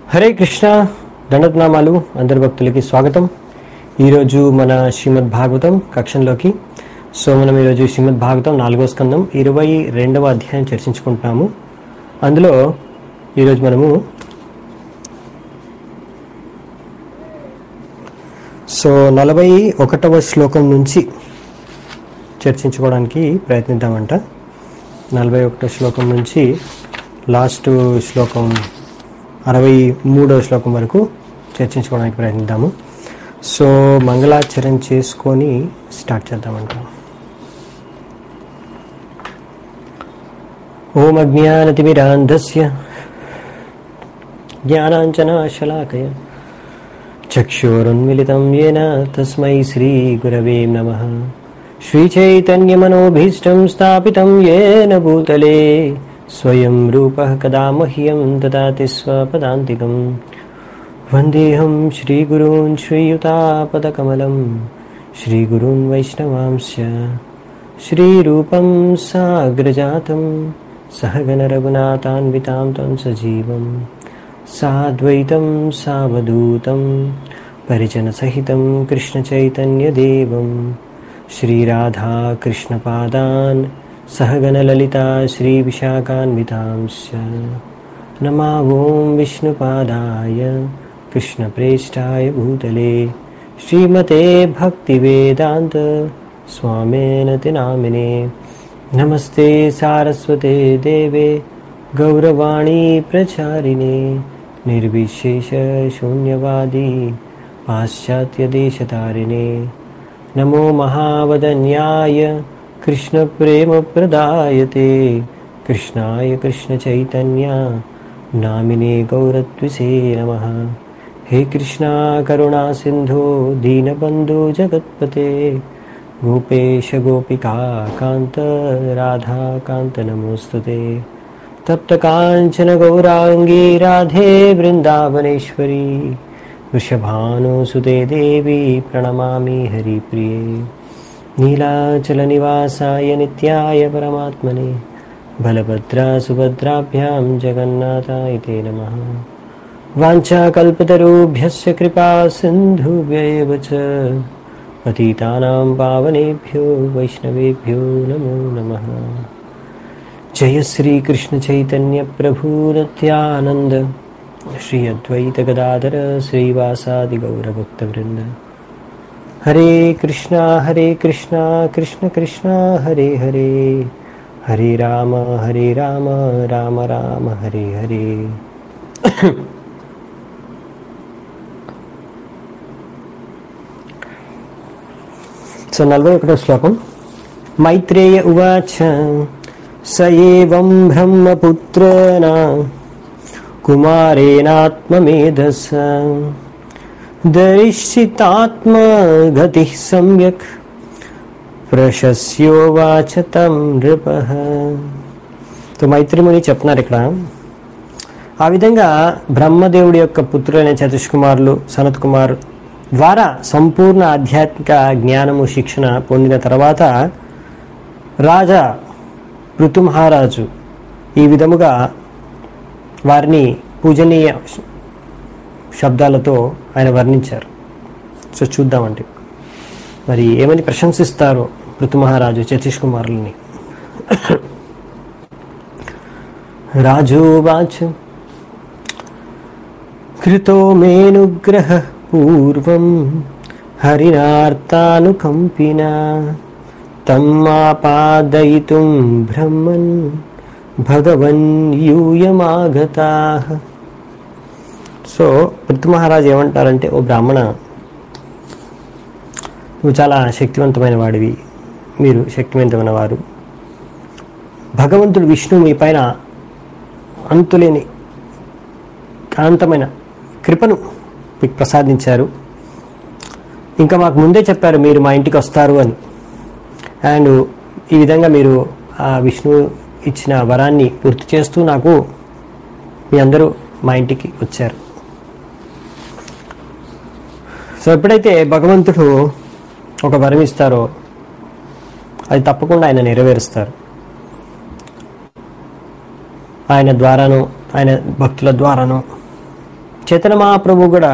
హరే కృష్ణ దండనామాలు అందరి భక్తులకి స్వాగతం ఈరోజు మన శ్రీమద్ భాగవతం కక్షంలోకి సో మనం ఈరోజు శ్రీమద్ భాగవతం నాలుగో స్కందం ఇరవై రెండవ అధ్యాయం చర్చించుకుంటున్నాము అందులో ఈరోజు మనము సో నలభై ఒకటవ శ్లోకం నుంచి చర్చించుకోవడానికి ప్రయత్నిద్దామంట నలభై ఒకటో శ్లోకం నుంచి లాస్ట్ శ్లోకం అరవై మూడవ శ్లోకం వరకు చర్చించుకోవడానికి ప్రయత్నిద్దాము సో మంగళాచరణ చేసుకొని స్టార్ట్ చేద్దామంట ఓం అజ్ఞానతిమిరాంధస్య జ్ఞానాంజనాశలాకయ చక్షురున్మిలితం येन తస్మై శ్రీగురవే నమః శ్రీచైతన్యమనోభీష్టం స్థాపితం येन భూతలే స్వయం రూపः కదా మह्यं దదాతి స్వపదాంతికం వందేహం శ్రీగురూన్ శ్రీయుతాపదకమలం శ్రీగురూన్ వైష్ణవాంశ్చ శ్రీరూపం సాగ్రజాతం सहगणरघुनाथान्वितां तं सजीवं साद्वैतं सावधूतं परिजनसहितं कृष्णचैतन्यदेवं श्रीराधाकृष्णपादान् सहगणललिता श्रीविशाखान्वितांश्च नमा ॐ विष्णुपादाय कृष्णप्रेष्ठाय भूतले श्रीमते भक्तिवेदान्त स्वामेनति नामिने नमस्ते सारस्वते देवे गौरवाणी प्रचारिणे निर्विशेषशून्यवादी पाश्चात्यदेशतारिणे नमो महावदन्याय कृष्णप्रेमप्रदायते कृष्णाय कृष्णचैतन्या नामिने गौरत्विषे नमः हे कृष्णा करुणा सिन्धो दीनबन्धो जगत्पते गोपेश गोपिका कान्त राधाकान्त नमोऽस्तु ते तप्तकाञ्चन गौराङ्गी राधे वृन्दावनेश्वरी वृषभानुसुते देवी प्रणमामि हरिप्रिये नीलाचलनिवासाय नित्याय परमात्मने बलभद्रा सुभद्राभ्यां जगन्नाथाय ते नमः वाञ्छाकल्पतरुभ्यश्च कृपा सिन्धुभ्यैव च पतितानां पावनेभ्यो वैष्णवेभ्यो नमो नमः जय श्रीकृष्णचैतन्यप्रभुरत्यानन्द श्री अद्वैतगदाधर श्रीवासादिगौरभक्तवृन्द हरे कृष्णा हरे कृष्णा कृष्ण कृष्णा हरे हरे हरे राम हरे राम राम राम हरे हरे సో నలభై ఒకటో శ్లోకం మైత్రేయ ఉవాచ స ఏవం బ్రహ్మపుత్రేణ కుమారేణాత్మమేధస దరిశితాత్మగతి సమ్యక్ ప్రశస్యోవాచ తం నృప సో మైత్రిముని చెప్తున్నారు ఇక్కడ ఆ విధంగా బ్రహ్మదేవుడి యొక్క పుత్రులైన చతుష్కుమారులు సనత్ కుమార్ ద్వారా సంపూర్ణ ఆధ్యాత్మిక జ్ఞానము శిక్షణ పొందిన తర్వాత రాజా ఋతు మహారాజు ఈ విధముగా వారిని పూజనీయ శబ్దాలతో ఆయన వర్ణించారు సో చూద్దామండి మరి ఏమని ప్రశంసిస్తారో ఋతు మహారాజు చతీష్ కుమారులని రాజోవాచ కృతో మేనుగ్రహ పూర్వం హరినార్తానుకంపినా తమ్మాపాదయితుం బ్రహ్మన్ భగవన్ యూయమాగతా సో పృథు మహారాజు ఏమంటారంటే ఓ బ్రాహ్మణ నువ్వు చాలా శక్తివంతమైన వాడివి మీరు శక్తివంతమైన వారు భగవంతుడు విష్ణువు మీ పైన అంతులేని అనంతమైన కృపను మీకు ప్రసాదించారు ఇంకా మాకు ముందే చెప్పారు మీరు మా ఇంటికి వస్తారు అని అండ్ ఈ విధంగా మీరు ఆ విష్ణు ఇచ్చిన వరాన్ని పూర్తి చేస్తూ నాకు మీ అందరూ మా ఇంటికి వచ్చారు సో ఎప్పుడైతే భగవంతుడు ఒక వరం ఇస్తారో అది తప్పకుండా ఆయన నెరవేరుస్తారు ఆయన ద్వారాను ఆయన భక్తుల ద్వారాను చైతన్య మహాప్రభు కూడా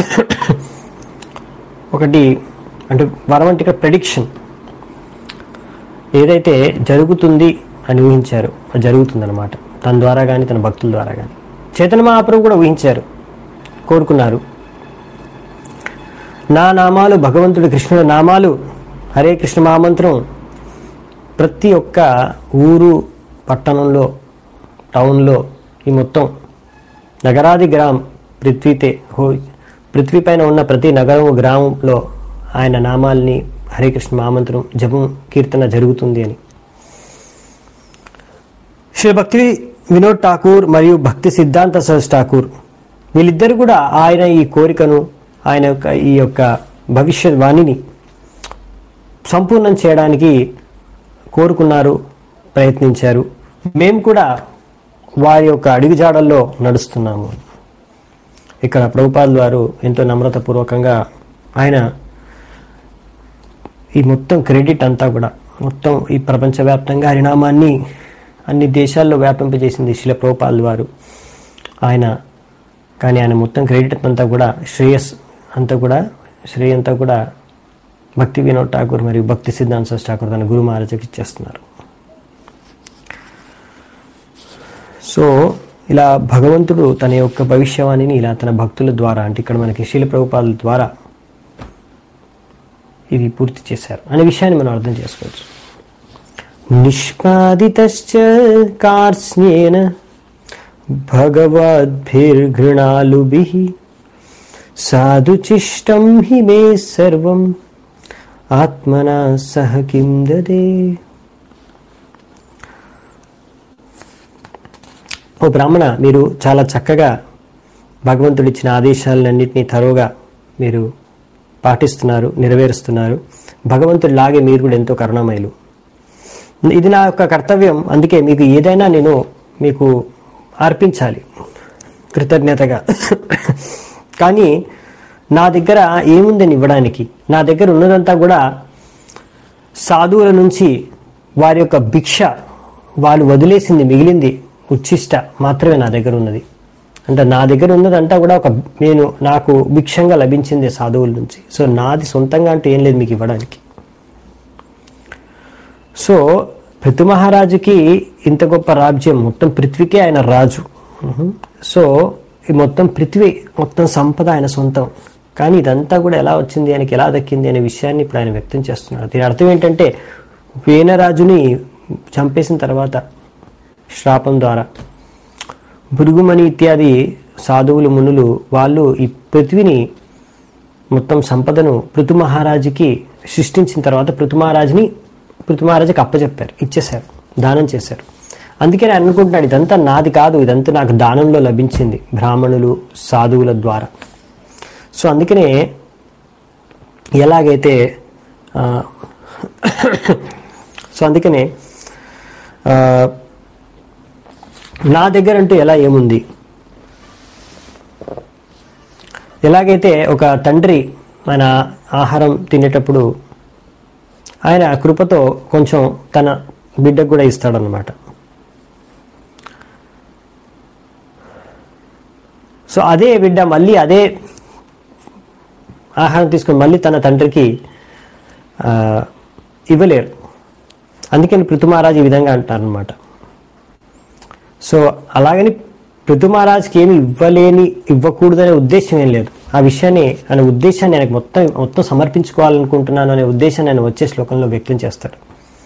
ఒకటి అంటే వరం అంటే ఇక్కడ ప్రెడిక్షన్ ఏదైతే జరుగుతుంది అని ఊహించారు అది జరుగుతుందన్నమాట తన ద్వారా కానీ తన భక్తుల ద్వారా కానీ చైతన్య మహాప్రభు కూడా ఊహించారు కోరుకున్నారు నా నామాలు భగవంతుడి కృష్ణుడి నామాలు హరే కృష్ణ మహామంత్రం ప్రతి ఒక్క ఊరు పట్టణంలో టౌన్లో ఈ మొత్తం నగరాది గ్రామ్ పృథ్వీతే హో పృథ్వీ పైన ఉన్న ప్రతి నగరం గ్రామంలో ఆయన నామాల్ని హరే కృష్ణ మహామంత్రం జపం కీర్తన జరుగుతుంది అని శ్రీ భక్తి వినోద్ ఠాకూర్ మరియు భక్తి సిద్ధాంత సరస్ ఠాకూర్ వీళ్ళిద్దరు కూడా ఆయన ఈ కోరికను ఆయన యొక్క ఈ యొక్క భవిష్యత్ వాణిని సంపూర్ణం చేయడానికి కోరుకున్నారు ప్రయత్నించారు మేము కూడా వారి యొక్క అడుగుజాడల్లో నడుస్తున్నాము ఇక్కడ ప్రభుపాదులు వారు ఎంతో నమ్రతపూర్వకంగా ఆయన ఈ మొత్తం క్రెడిట్ అంతా కూడా మొత్తం ఈ ప్రపంచవ్యాప్తంగా హరినామాన్ని అన్ని దేశాల్లో వ్యాపింపజేసింది శిల ప్రభుపాదులు వారు ఆయన కానీ ఆయన మొత్తం క్రెడిట్ అంతా కూడా శ్రేయస్ అంతా కూడా శ్రేయ అంతా కూడా భక్తి వినోద్ ఠాకూర్ మరియు భక్తి సిద్ధాంత సరస్ ఠాకూర్ తన గురు మహారాజుకి ఇచ్చేస్తున్నారు సో ఇలా భగవంతుడు తన యొక్క భవిష్యవాణిని ఇలా తన భక్తుల ద్వారా అంటే ఇక్కడ మనకి శీల ప్రభుపాదుల ద్వారా ఇది పూర్తి చేశారు అనే విషయాన్ని మనం అర్థం చేసుకోవచ్చు నిష్పాదితశ్చ కార్స్యేన భగవద్భిర్ఘృణాలుభిః సాధుచిష్టం హి మే సర్వం ఆత్మనా సహ కిం దదే ఓ బ్రాహ్మణ మీరు చాలా చక్కగా భగవంతుడు ఇచ్చిన ఆదేశాలన్నింటినీ తరోగా మీరు పాటిస్తున్నారు నెరవేరుస్తున్నారు భగవంతుడి లాగే మీరు కూడా ఎంతో కరుణామయులు ఇది నా యొక్క కర్తవ్యం అందుకే మీకు ఏదైనా నేను మీకు అర్పించాలి కృతజ్ఞతగా కానీ నా దగ్గర ఏముందని ఇవ్వడానికి నా దగ్గర ఉన్నదంతా కూడా సాధువుల నుంచి వారి యొక్క భిక్ష వాళ్ళు వదిలేసింది మిగిలింది ఉచ్ఛిష్ట మాత్రమే నా దగ్గర ఉన్నది అంటే నా దగ్గర ఉన్నదంతా కూడా ఒక నేను నాకు భిక్షంగా లభించింది సాధువుల నుంచి సో నాది సొంతంగా అంటూ ఏం లేదు మీకు ఇవ్వడానికి సో పృథు మహారాజుకి ఇంత గొప్ప రాజ్యం మొత్తం పృథ్వీకే ఆయన రాజు ఉహు. సో ఈ మొత్తం పృథ్వీ మొత్తం సంపద ఆయన సొంతం కానీ ఇదంతా కూడా ఎలా వచ్చింది ఆయనకి ఎలా దక్కింది అనే విషయాన్ని ఇప్పుడు ఆయన వ్యక్తం చేస్తున్నాడు దీని అర్థం ఏంటంటే వేనరాజుని చంపేసిన తర్వాత శ్రాపం ద్వారా భృగుమణి ఇత్యాది సాధువులు మునులు వాళ్ళు ఈ పృథ్వీని మొత్తం సంపదను పృథు మహారాజుకి సృష్టించిన తర్వాత పృథు మహారాజుని పృథు మహారాజుకి అప్పచెప్పారు ఇచ్చేశారు దానం చేశారు అందుకే నేను అనుకుంటున్నాడు ఇదంతా నాది కాదు ఇదంతా నాకు దానంలో లభించింది బ్రాహ్మణులు సాధువుల ద్వారా సో అందుకనే ఎలాగైతే ఆ, సో అందుకనే ఆ, నా దగ్గర అంటూ ఎలా ఏముంది ఎలాగైతే ఒక తండ్రి మన ఆహారం తినేటప్పుడు ఆయన కృపతో కొంచెం తన బిడ్డకు కూడా ఇస్తాడనమాట సో అదే బిడ్డ మళ్ళీ అదే ఆహారం తీసుకొని మళ్ళీ తన తండ్రికి ఆ, ఇవ్వలేరు అందుకని పృథు మహారాజ్ ఈ విధంగా అంటారనమాట సో అలాగని పృథు మహారాజ్కి ఏమి ఇవ్వలేని ఇవ్వకూడదనే ఉద్దేశం ఏం లేదు ఆ విషయాన్ని అనే ఉద్దేశాన్ని ఆయనకు మొత్తం మొత్తం సమర్పించుకోవాలనుకుంటున్నాను అనే ఉద్దేశాన్ని ఆయన వచ్చే శ్లోకంలో వ్యక్తం చేస్తాడు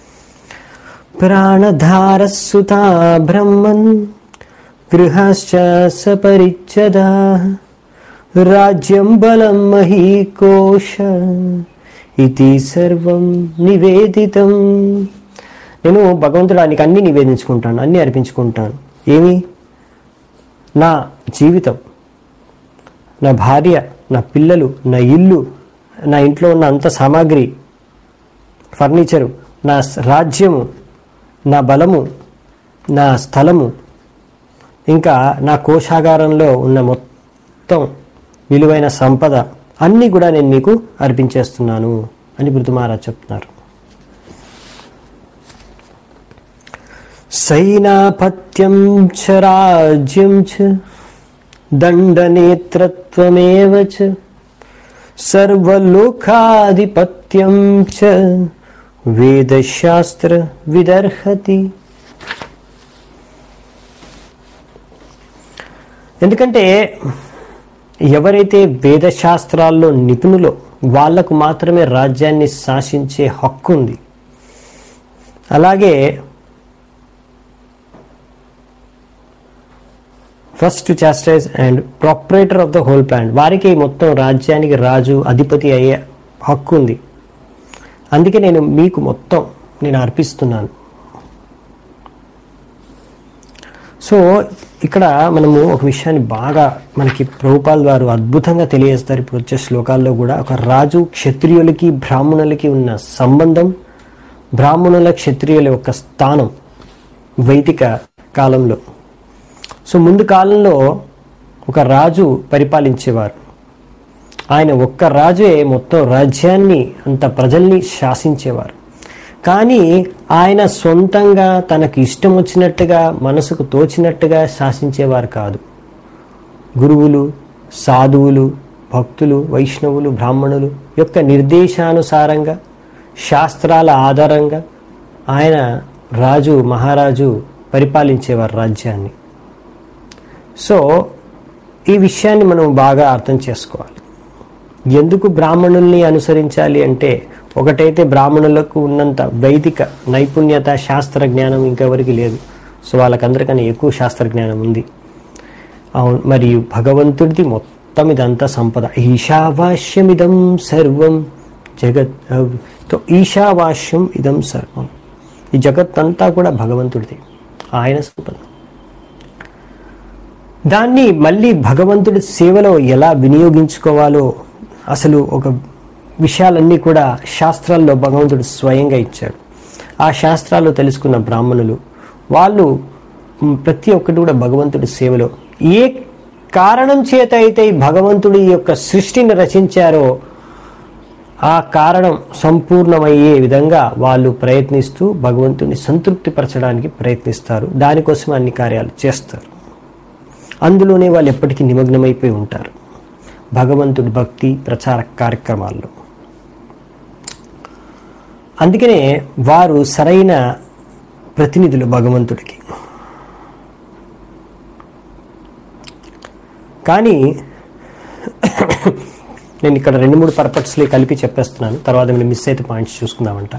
ప్రాణధారస్సుతా బ్రహ్మన్ గృహశ్చ సపరిచ్చదా రాజ్యం బలం మహీకోశ ఇది సర్వం నివేదితం నేను భగవంతుడు ఆయనకి అన్ని నివేదించుకుంటాను అన్ని అర్పించుకుంటాను ఏమి నా జీవితం నా భార్య నా పిల్లలు నా ఇల్లు నా ఇంట్లో ఉన్న అంత సామాగ్రి ఫర్నిచరు నా స- రాజ్యము నా బలము నా స్థలము ఇంకా నా కోశాగారంలో ఉన్న మొత్తం విలువైన సంపద అన్నీ కూడా నేను మీకు అర్పించేస్తున్నాను అని మృదు మహారాజ్ చెప్తున్నారు సైనాపత్యం చ రాజ్యం చ దండనేత్రత్వమేవ చ సర్వలోకాధిపత్యం చ వేదశాస్త్ర విదర్హతి ఎందుకంటే ఎవరైతే వేదశాస్త్రాల్లో నిపుణులో వాళ్లకు మాత్రమే రాజ్యాన్ని శాసించే హక్కు ఉంది అలాగే first chastise and proprietor of the whole plan వారికి మొత్తం రాజ్యానికి రాజు అధిపతి అయ్యే హక్కు ఉంది అందుకే నేను మీకు మొత్తం నేను అర్పిస్తున్నాను సో ఇక్కడ మనము ఒక విషయాన్ని బాగా మనకి ప్రభుపాల్ వారు అద్భుతంగా తెలియజేస్తారు ఇప్పుడు వచ్చే శ్లోకాల్లో కూడా ఒక రాజు క్షత్రియులకి బ్రాహ్మణులకి ఉన్న సంబంధం బ్రాహ్మణుల క్షత్రియుల యొక్క స్థానం వైదిక కాలంలో సో ముందు కాలంలో ఒక రాజు పరిపాలించేవారు ఆయన ఒక్క రాజే మొత్తం రాజ్యాన్ని అంత ప్రజల్ని శాసించేవారు కానీ ఆయన సొంతంగా తనకు ఇష్టం వచ్చినట్టుగా మనసుకు తోచినట్టుగా శాసించేవారు కాదు గురువులు సాధువులు భక్తులు వైష్ణవులు బ్రాహ్మణులు యొక్క నిర్దేశానుసారంగా శాస్త్రాల ఆధారంగా ఆయన రాజు మహారాజు పరిపాలించేవారు రాజ్యాన్ని సో ఈ విషయాన్ని మనం బాగా అర్థం చేసుకోవాలి ఎందుకు బ్రాహ్మణుల్ని అనుసరించాలి అంటే ఒకటైతే బ్రాహ్మణులకు ఉన్నంత వైదిక నైపుణ్యత శాస్త్ర జ్ఞానం ఇంకెవరికి లేదు సో వాళ్ళకందరికన్నా ఎక్కువ శాస్త్ర జ్ఞానం ఉంది అవును మరియు భగవంతుడిది మొత్తం ఇదంతా సంపద ఈశావాస్యమిదం సర్వం జగత్ తో ఈశావాస్యం ఇదం సర్వం ఈ జగత్ అంతా కూడా భగవంతుడిది ఆయన సంపద దాన్ని మళ్ళీ భగవంతుడి సేవలో ఎలా వినియోగించుకోవాలో అసలు ఒక విషయాలన్నీ కూడా శాస్త్రాల్లో భగవంతుడు స్వయంగా ఇచ్చాడు ఆ శాస్త్రాలు తెలుసుకున్న బ్రాహ్మణులు వాళ్ళు మ్, ప్రతి ఒక్కటి కూడా భగవంతుడి సేవలో ఏ కారణం చేత అయితే ఈ భగవంతుడి యొక్క సృష్టిని రచించారో ఆ కారణం సంపూర్ణమయ్యే విధంగా వాళ్ళు ప్రయత్నిస్తూ భగవంతుని సంతృప్తిపరచడానికి ప్రయత్నిస్తారు దానికోసం అన్ని కార్యాలు చేస్తారు అందులోనే వాళ్ళు ఎప్పటికీ నిమగ్నమైపోయి ఉంటారు భగవంతుడి భక్తి ప్రచార కార్యక్రమాల్లో అందుకనే వారు సరైన ప్రతినిధులు భగవంతుడికి కానీ నేను ఇక్కడ రెండు మూడు పర్పట్స్లో కలిపి చెప్పేస్తున్నాను తర్వాత మీరు మిస్ అయితే పాయింట్స్ చూసుకుందామంట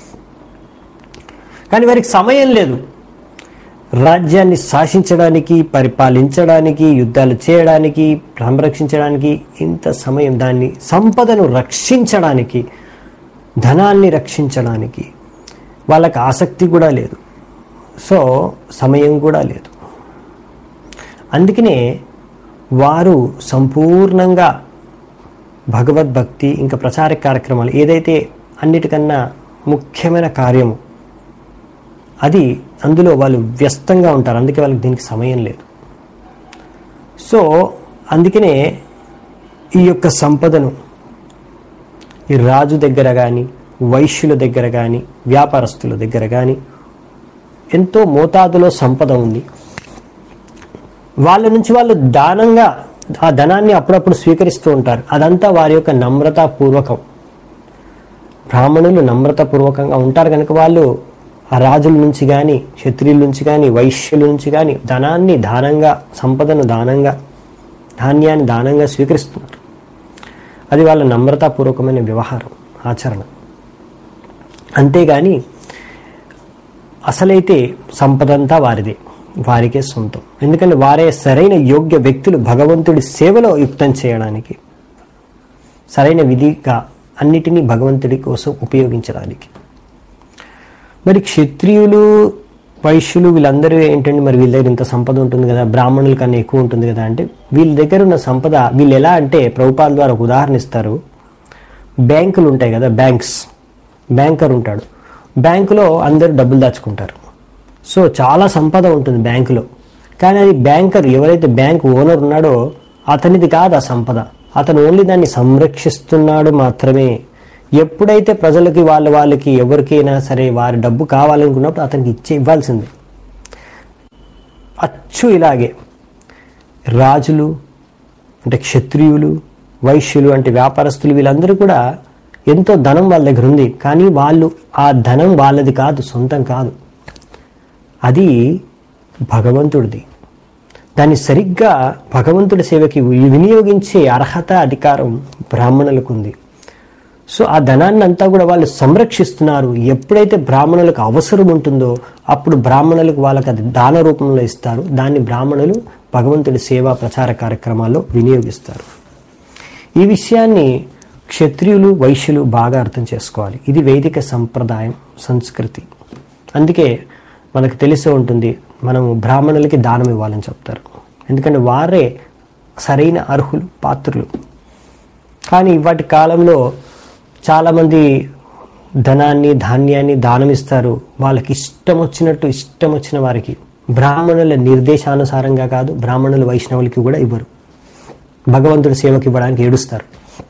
కానీ వారికి సమయం లేదు రాజ్యాన్ని శాసించడానికి పరిపాలించడానికి యుద్ధాలు చేయడానికి సంరక్షించడానికి ఇంత సమయం దాన్ని సంపదను రక్షించడానికి ధనాన్ని రక్షించడానికి వాళ్ళకి ఆసక్తి కూడా లేదు సో సమయం కూడా లేదు అందుకనే వారు సంపూర్ణంగా భగవద్భక్తి ఇంకా ప్రచార కార్యక్రమాలు ఏదైతే అన్నిటికన్నా ముఖ్యమైన కార్యము అది అందులో వాళ్ళు వ్యస్తంగా ఉంటారు అందుకే వాళ్ళకి దీనికి సమయం లేదు సో అందుకనే ఈ యొక్క సంపదను ఈ రాజు దగ్గర కానీ వైశ్యుల దగ్గర కానీ వ్యాపారస్తుల దగ్గర కానీ ఎంతో మోతాదులో సంపద ఉంది వాళ్ళ నుంచి వాళ్ళు దానంగా ఆ ధనాన్ని అప్పుడప్పుడు స్వీకరిస్తూ ఉంటారు అదంతా వారి యొక్క నమ్రతాపూర్వకం బ్రాహ్మణులు నమ్రతాపూర్వకంగా ఉంటారు కనుక వాళ్ళు ఆ రాజుల నుంచి కానీ క్షత్రియుల నుంచి కానీ వైశ్యుల నుంచి కానీ ధనాన్ని దానంగా సంపదను దానంగా ధాన్యాన్ని దానంగా స్వీకరిస్తున్నారు అది వాళ్ళ నమ్రతాపూర్వకమైన వ్యవహారం ఆచరణ అంతేగాని అసలైతే సంపదంతా వారిదే వారికే సొంతం ఎందుకంటే వారే సరైన యోగ్య వ్యక్తులు భగవంతుడి సేవలో యుక్తం చేయడానికి సరైన విధిగా అన్నిటినీ భగవంతుడి కోసం ఉపయోగించడానికి మరి క్షత్రియులు వైశ్యులు వీళ్ళందరూ ఏంటంటే మరి వీళ్ళ దగ్గర ఇంత సంపద ఉంటుంది కదా బ్రాహ్మణుల కన్నా ఎక్కువ ఉంటుంది కదా అంటే వీళ్ళ దగ్గర ఉన్న సంపద వీళ్ళు ఎలా అంటే ప్రభుపాల ద్వారా ఒక ఉదాహరణ ఇస్తారు బ్యాంకులు ఉంటాయి కదా బ్యాంక్స్ బ్యాంకర్ ఉంటాడు బ్యాంకులో అందరూ డబ్బులు దాచుకుంటారు సో చాలా సంపద ఉంటుంది బ్యాంకులో కానీ అది బ్యాంకర్ ఎవరైతే బ్యాంక్ ఓనర్ ఉన్నాడో అతనిది కాదు ఆ సంపద అతను ఓన్లీ దాన్ని సంరక్షిస్తున్నాడు మాత్రమే ఎప్పుడైతే ప్రజలకి వాళ్ళ వాళ్ళకి ఎవరికైనా సరే వారి డబ్బు కావాలనుకున్నప్పుడు అతనికి ఇచ్చే ఇవ్వాల్సిందే అచ్చు ఇలాగే రాజులు అంటే క్షత్రియులు వైశ్యులు అంటే వ్యాపారస్తులు వీళ్ళందరూ కూడా ఎంతో ధనం వాళ్ళ దగ్గర ఉంది కానీ వాళ్ళు ఆ ధనం వాళ్ళది కాదు సొంతం కాదు అది భగవంతుడిది దాన్ని సరిగ్గా భగవంతుడి సేవకి వినియోగించే అర్హత అధికారం బ్రాహ్మణులకు ఉంది సో ఆ ధనాన్ని అంతా కూడా వాళ్ళు సంరక్షిస్తున్నారు ఎప్పుడైతే బ్రాహ్మణులకు అవసరం ఉంటుందో అప్పుడు బ్రాహ్మణులకు వాళ్ళకి అది దాన రూపంలో ఇస్తారు దాన్ని బ్రాహ్మణులు భగవంతుడి సేవా ప్రచార కార్యక్రమాల్లో వినియోగిస్తారు ఈ విషయాన్ని క్షత్రియులు వైశ్యులు బాగా అర్థం చేసుకోవాలి ఇది వైదిక సంప్రదాయం సంస్కృతి అందుకే మనకు తెలిసే ఉంటుంది మనము బ్రాహ్మణులకి దానం ఇవ్వాలని చెప్తారు ఎందుకంటే వారే సరైన అర్హులు పాత్రులు కానీ ఇవాటి కాలంలో చాలామంది ధనాన్ని ధాన్యాన్ని దానం ఇస్తారు వాళ్ళకి ఇష్టం వచ్చినట్టు ఇష్టం వచ్చిన వారికి బ్రాహ్మణుల నిర్దేశానుసారంగా కాదు బ్రాహ్మణుల వైష్ణవులకి కూడా ఇవ్వరు భగవంతుడి సేవకి ఇవ్వడానికి ఏడుస్తారు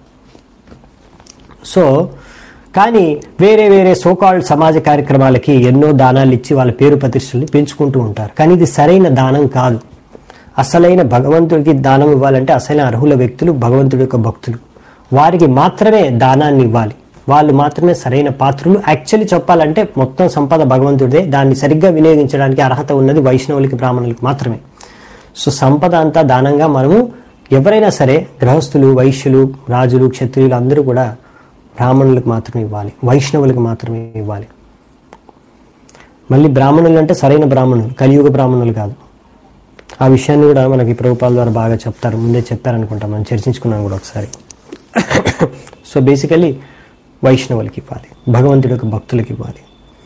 సో కానీ వేరే వేరే సోకాల్డ్ సమాజ కార్యక్రమాలకి ఎన్నో దానాలు ఇచ్చి వాళ్ళ పేరు ప్రతిష్టల్ని పెంచుకుంటూ ఉంటారు కానీ ఇది సరైన దానం కాదు అసలైన భగవంతుడికి దానం ఇవ్వాలంటే అసలైన అర్హుల వ్యక్తులు భగవంతుడి యొక్క భక్తులు వారికి మాత్రమే దానాన్ని ఇవ్వాలి వాళ్ళు మాత్రమే సరైన పాత్రులు యాక్చువల్లీ చెప్పాలంటే మొత్తం సంపద భగవంతుడిదే దాన్ని సరిగ్గా వినియోగించడానికి అర్హత ఉన్నది వైష్ణవులకి బ్రాహ్మణులకి మాత్రమే సో సంపద అంతా దానంగా మనము ఎవరైనా సరే గృహస్థులు వైశ్యులు రాజులు క్షత్రియులు అందరూ కూడా బ్రాహ్మణులకు మాత్రమే ఇవ్వాలి వైష్ణవులకు మాత్రమే ఇవ్వాలి మళ్ళీ బ్రాహ్మణులు అంటే సరైన బ్రాహ్మణులు కలియుగ బ్రాహ్మణులు కాదు ఆ విషయాన్ని కూడా మనకి ప్రభుపాల ద్వారా బాగా చెప్తారు ముందే చెప్పారనుకుంటా మనం చర్చించుకున్నాం కూడా ఒకసారి సో బేసికలీ వైష్ణవులకి ఇవ్వాలి భగవంతుడి యొక్క భక్తులకి ఇవ్వాలి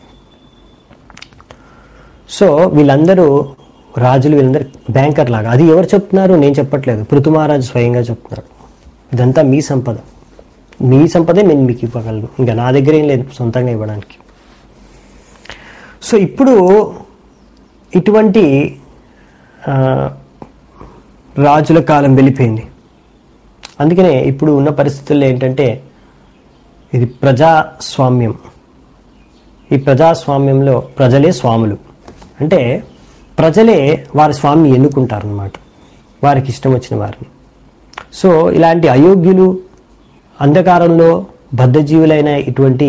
సో వీళ్ళందరూ రాజులు వీళ్ళందరూ బ్యాంకర్ లాగా అది ఎవరు చెప్తున్నారు నేను చెప్పట్లేదు పృథుమహారాజు స్వయంగా చెప్తున్నారు ఇదంతా మీ సంపద మీ సంపదే నేను మీకు ఇవ్వగలను ఇంకా నా దగ్గర ఏం లేదు సొంతంగా ఇవ్వడానికి సో ఇప్పుడు ఇటువంటి ఆ, రాజుల కాలం వెళ్ళిపోయింది అందుకనే ఇప్పుడు ఉన్న పరిస్థితుల్లో ఏంటంటే ఇది ప్రజాస్వామ్యం ఈ ప్రజాస్వామ్యంలో ప్రజలే స్వాములు అంటే ప్రజలే వారి స్వామిని ఎన్నుకుంటారు అనమాట వారికి ఇష్టం వచ్చిన వారిని సో ఇలాంటి అయోగ్యులు అంధకారంలో బద్ధజీవులైన ఇటువంటి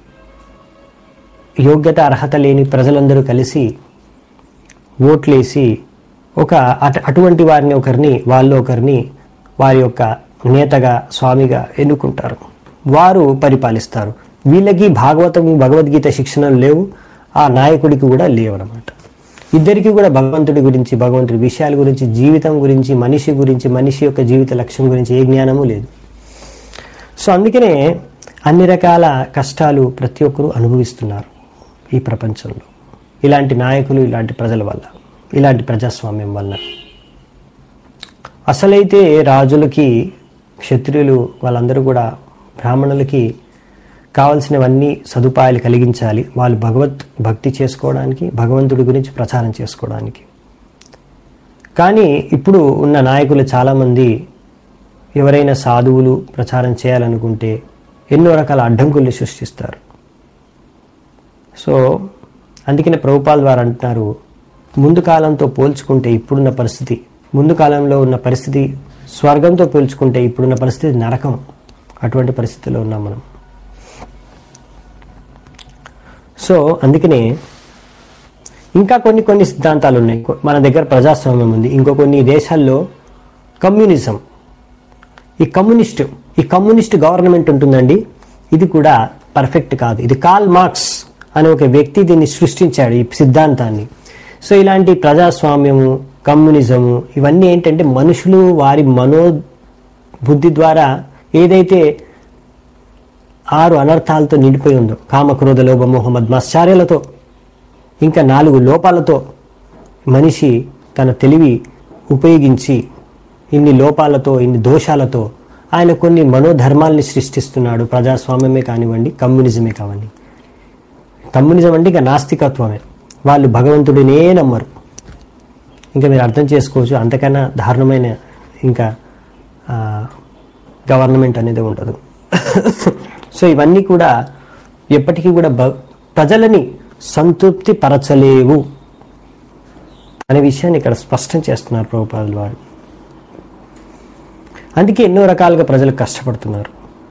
యోగ్యత అర్హత లేని ప్రజలందరూ కలిసి ఓట్లేసి ఒక అట అటువంటి వారిని ఒకరిని వాళ్ళు ఒకరిని వారి యొక్క నేతగా స్వామిగా ఎన్నుకుంటారు వారు పరిపాలిస్తారు వీళ్ళకి భాగవతం భగవద్గీత శిక్షణలు లేవు ఆ నాయకుడికి కూడా లేవు అనమాట ఇద్దరికి కూడా భగవంతుడి గురించి భగవంతుడి విషయాల గురించి జీవితం గురించి మనిషి గురించి మనిషి యొక్క జీవిత లక్ష్యం గురించి ఏ జ్ఞానము లేదు సో అందుకనే అన్ని రకాల కష్టాలు ప్రతి ఒక్కరూ అనుభవిస్తున్నారు ఈ ప్రపంచంలో ఇలాంటి నాయకులు ఇలాంటి ప్రజల వల్ల ఇలాంటి ప్రజాస్వామ్యం వల్ల అసలైతే రాజులకి క్షత్రియులు వాళ్ళందరూ కూడా బ్రాహ్మణులకి కావలసినవన్నీ సదుపాయాలు కలిగించాలి వాళ్ళు భగవత్ భక్తి చేసుకోవడానికి భగవంతుడి గురించి ప్రచారం చేసుకోవడానికి కానీ ఇప్పుడు ఉన్న నాయకులు చాలామంది ఎవరైనా సాధువులు ప్రచారం చేయాలనుకుంటే ఎన్నో రకాల అడ్డంకుల్ని సృష్టిస్తారు సో అందుకనే ప్రభుపాల్ వారు అంటున్నారు ముందు కాలంతో పోల్చుకుంటే ఇప్పుడున్న పరిస్థితి ముందు కాలంలో ఉన్న పరిస్థితి స్వర్గంతో పోల్చుకుంటే ఇప్పుడున్న పరిస్థితి నరకం అటువంటి పరిస్థితిలో ఉన్నాం మనం సో అందుకనే ఇంకా కొన్ని కొన్ని సిద్ధాంతాలు ఉన్నాయి కొ- మన దగ్గర ప్రజాస్వామ్యం ఉంది ఇంకో కొన్ని దేశాల్లో కమ్యూనిజం ఈ కమ్యూనిస్ట్ ఈ కమ్యూనిస్ట్ గవర్నమెంట్ ఉంటుందండి ఇది కూడా పర్ఫెక్ట్ కాదు ఇది కాల్ మార్క్స్ అనే ఒక వ్యక్తి దీన్ని సృష్టించాడు ఈ సిద్ధాంతాన్ని సో ఇలాంటి ప్రజాస్వామ్యము కమ్యూనిజము ఇవన్నీ ఏంటంటే మనుషులు వారి మనో బుద్ధి ద్వారా ఏదైతే ఆరు అనర్థాలతో నిండిపోయి ఉందో కామక్రోధ లోభ మోహ మద్మాశ్చర్యాలతో ఇంకా నాలుగు లోపాలతో మనిషి తన తెలివి ఉపయోగించి ఇన్ని లోపాలతో ఇన్ని దోషాలతో ఆయన కొన్ని మనోధర్మాల్ని సృష్టిస్తున్నాడు ప్రజాస్వామ్యమే కానివ్వండి కమ్యూనిజమే కావండి కమ్యూనిజం అంటే ఇక నాస్తికత్వమే వాళ్ళు భగవంతుడినే నమ్మరు ఇంకా మీరు అర్థం చేసుకోవచ్చు అంతకన్నా దారుణమైన ఇంకా ఆ, గవర్నమెంట్ అనేది ఉండదు సో ఇవన్నీ కూడా ఎప్పటికీ కూడా బ- ప్రజలని సంతృప్తి పరచలేవు అనే విషయాన్ని ఇక్కడ స్పష్టం చేస్తున్నారు ప్రభుపాదుల వారు అందుకే ఎన్నో రకాలుగా ప్రజలు కష్టపడుతున్నారు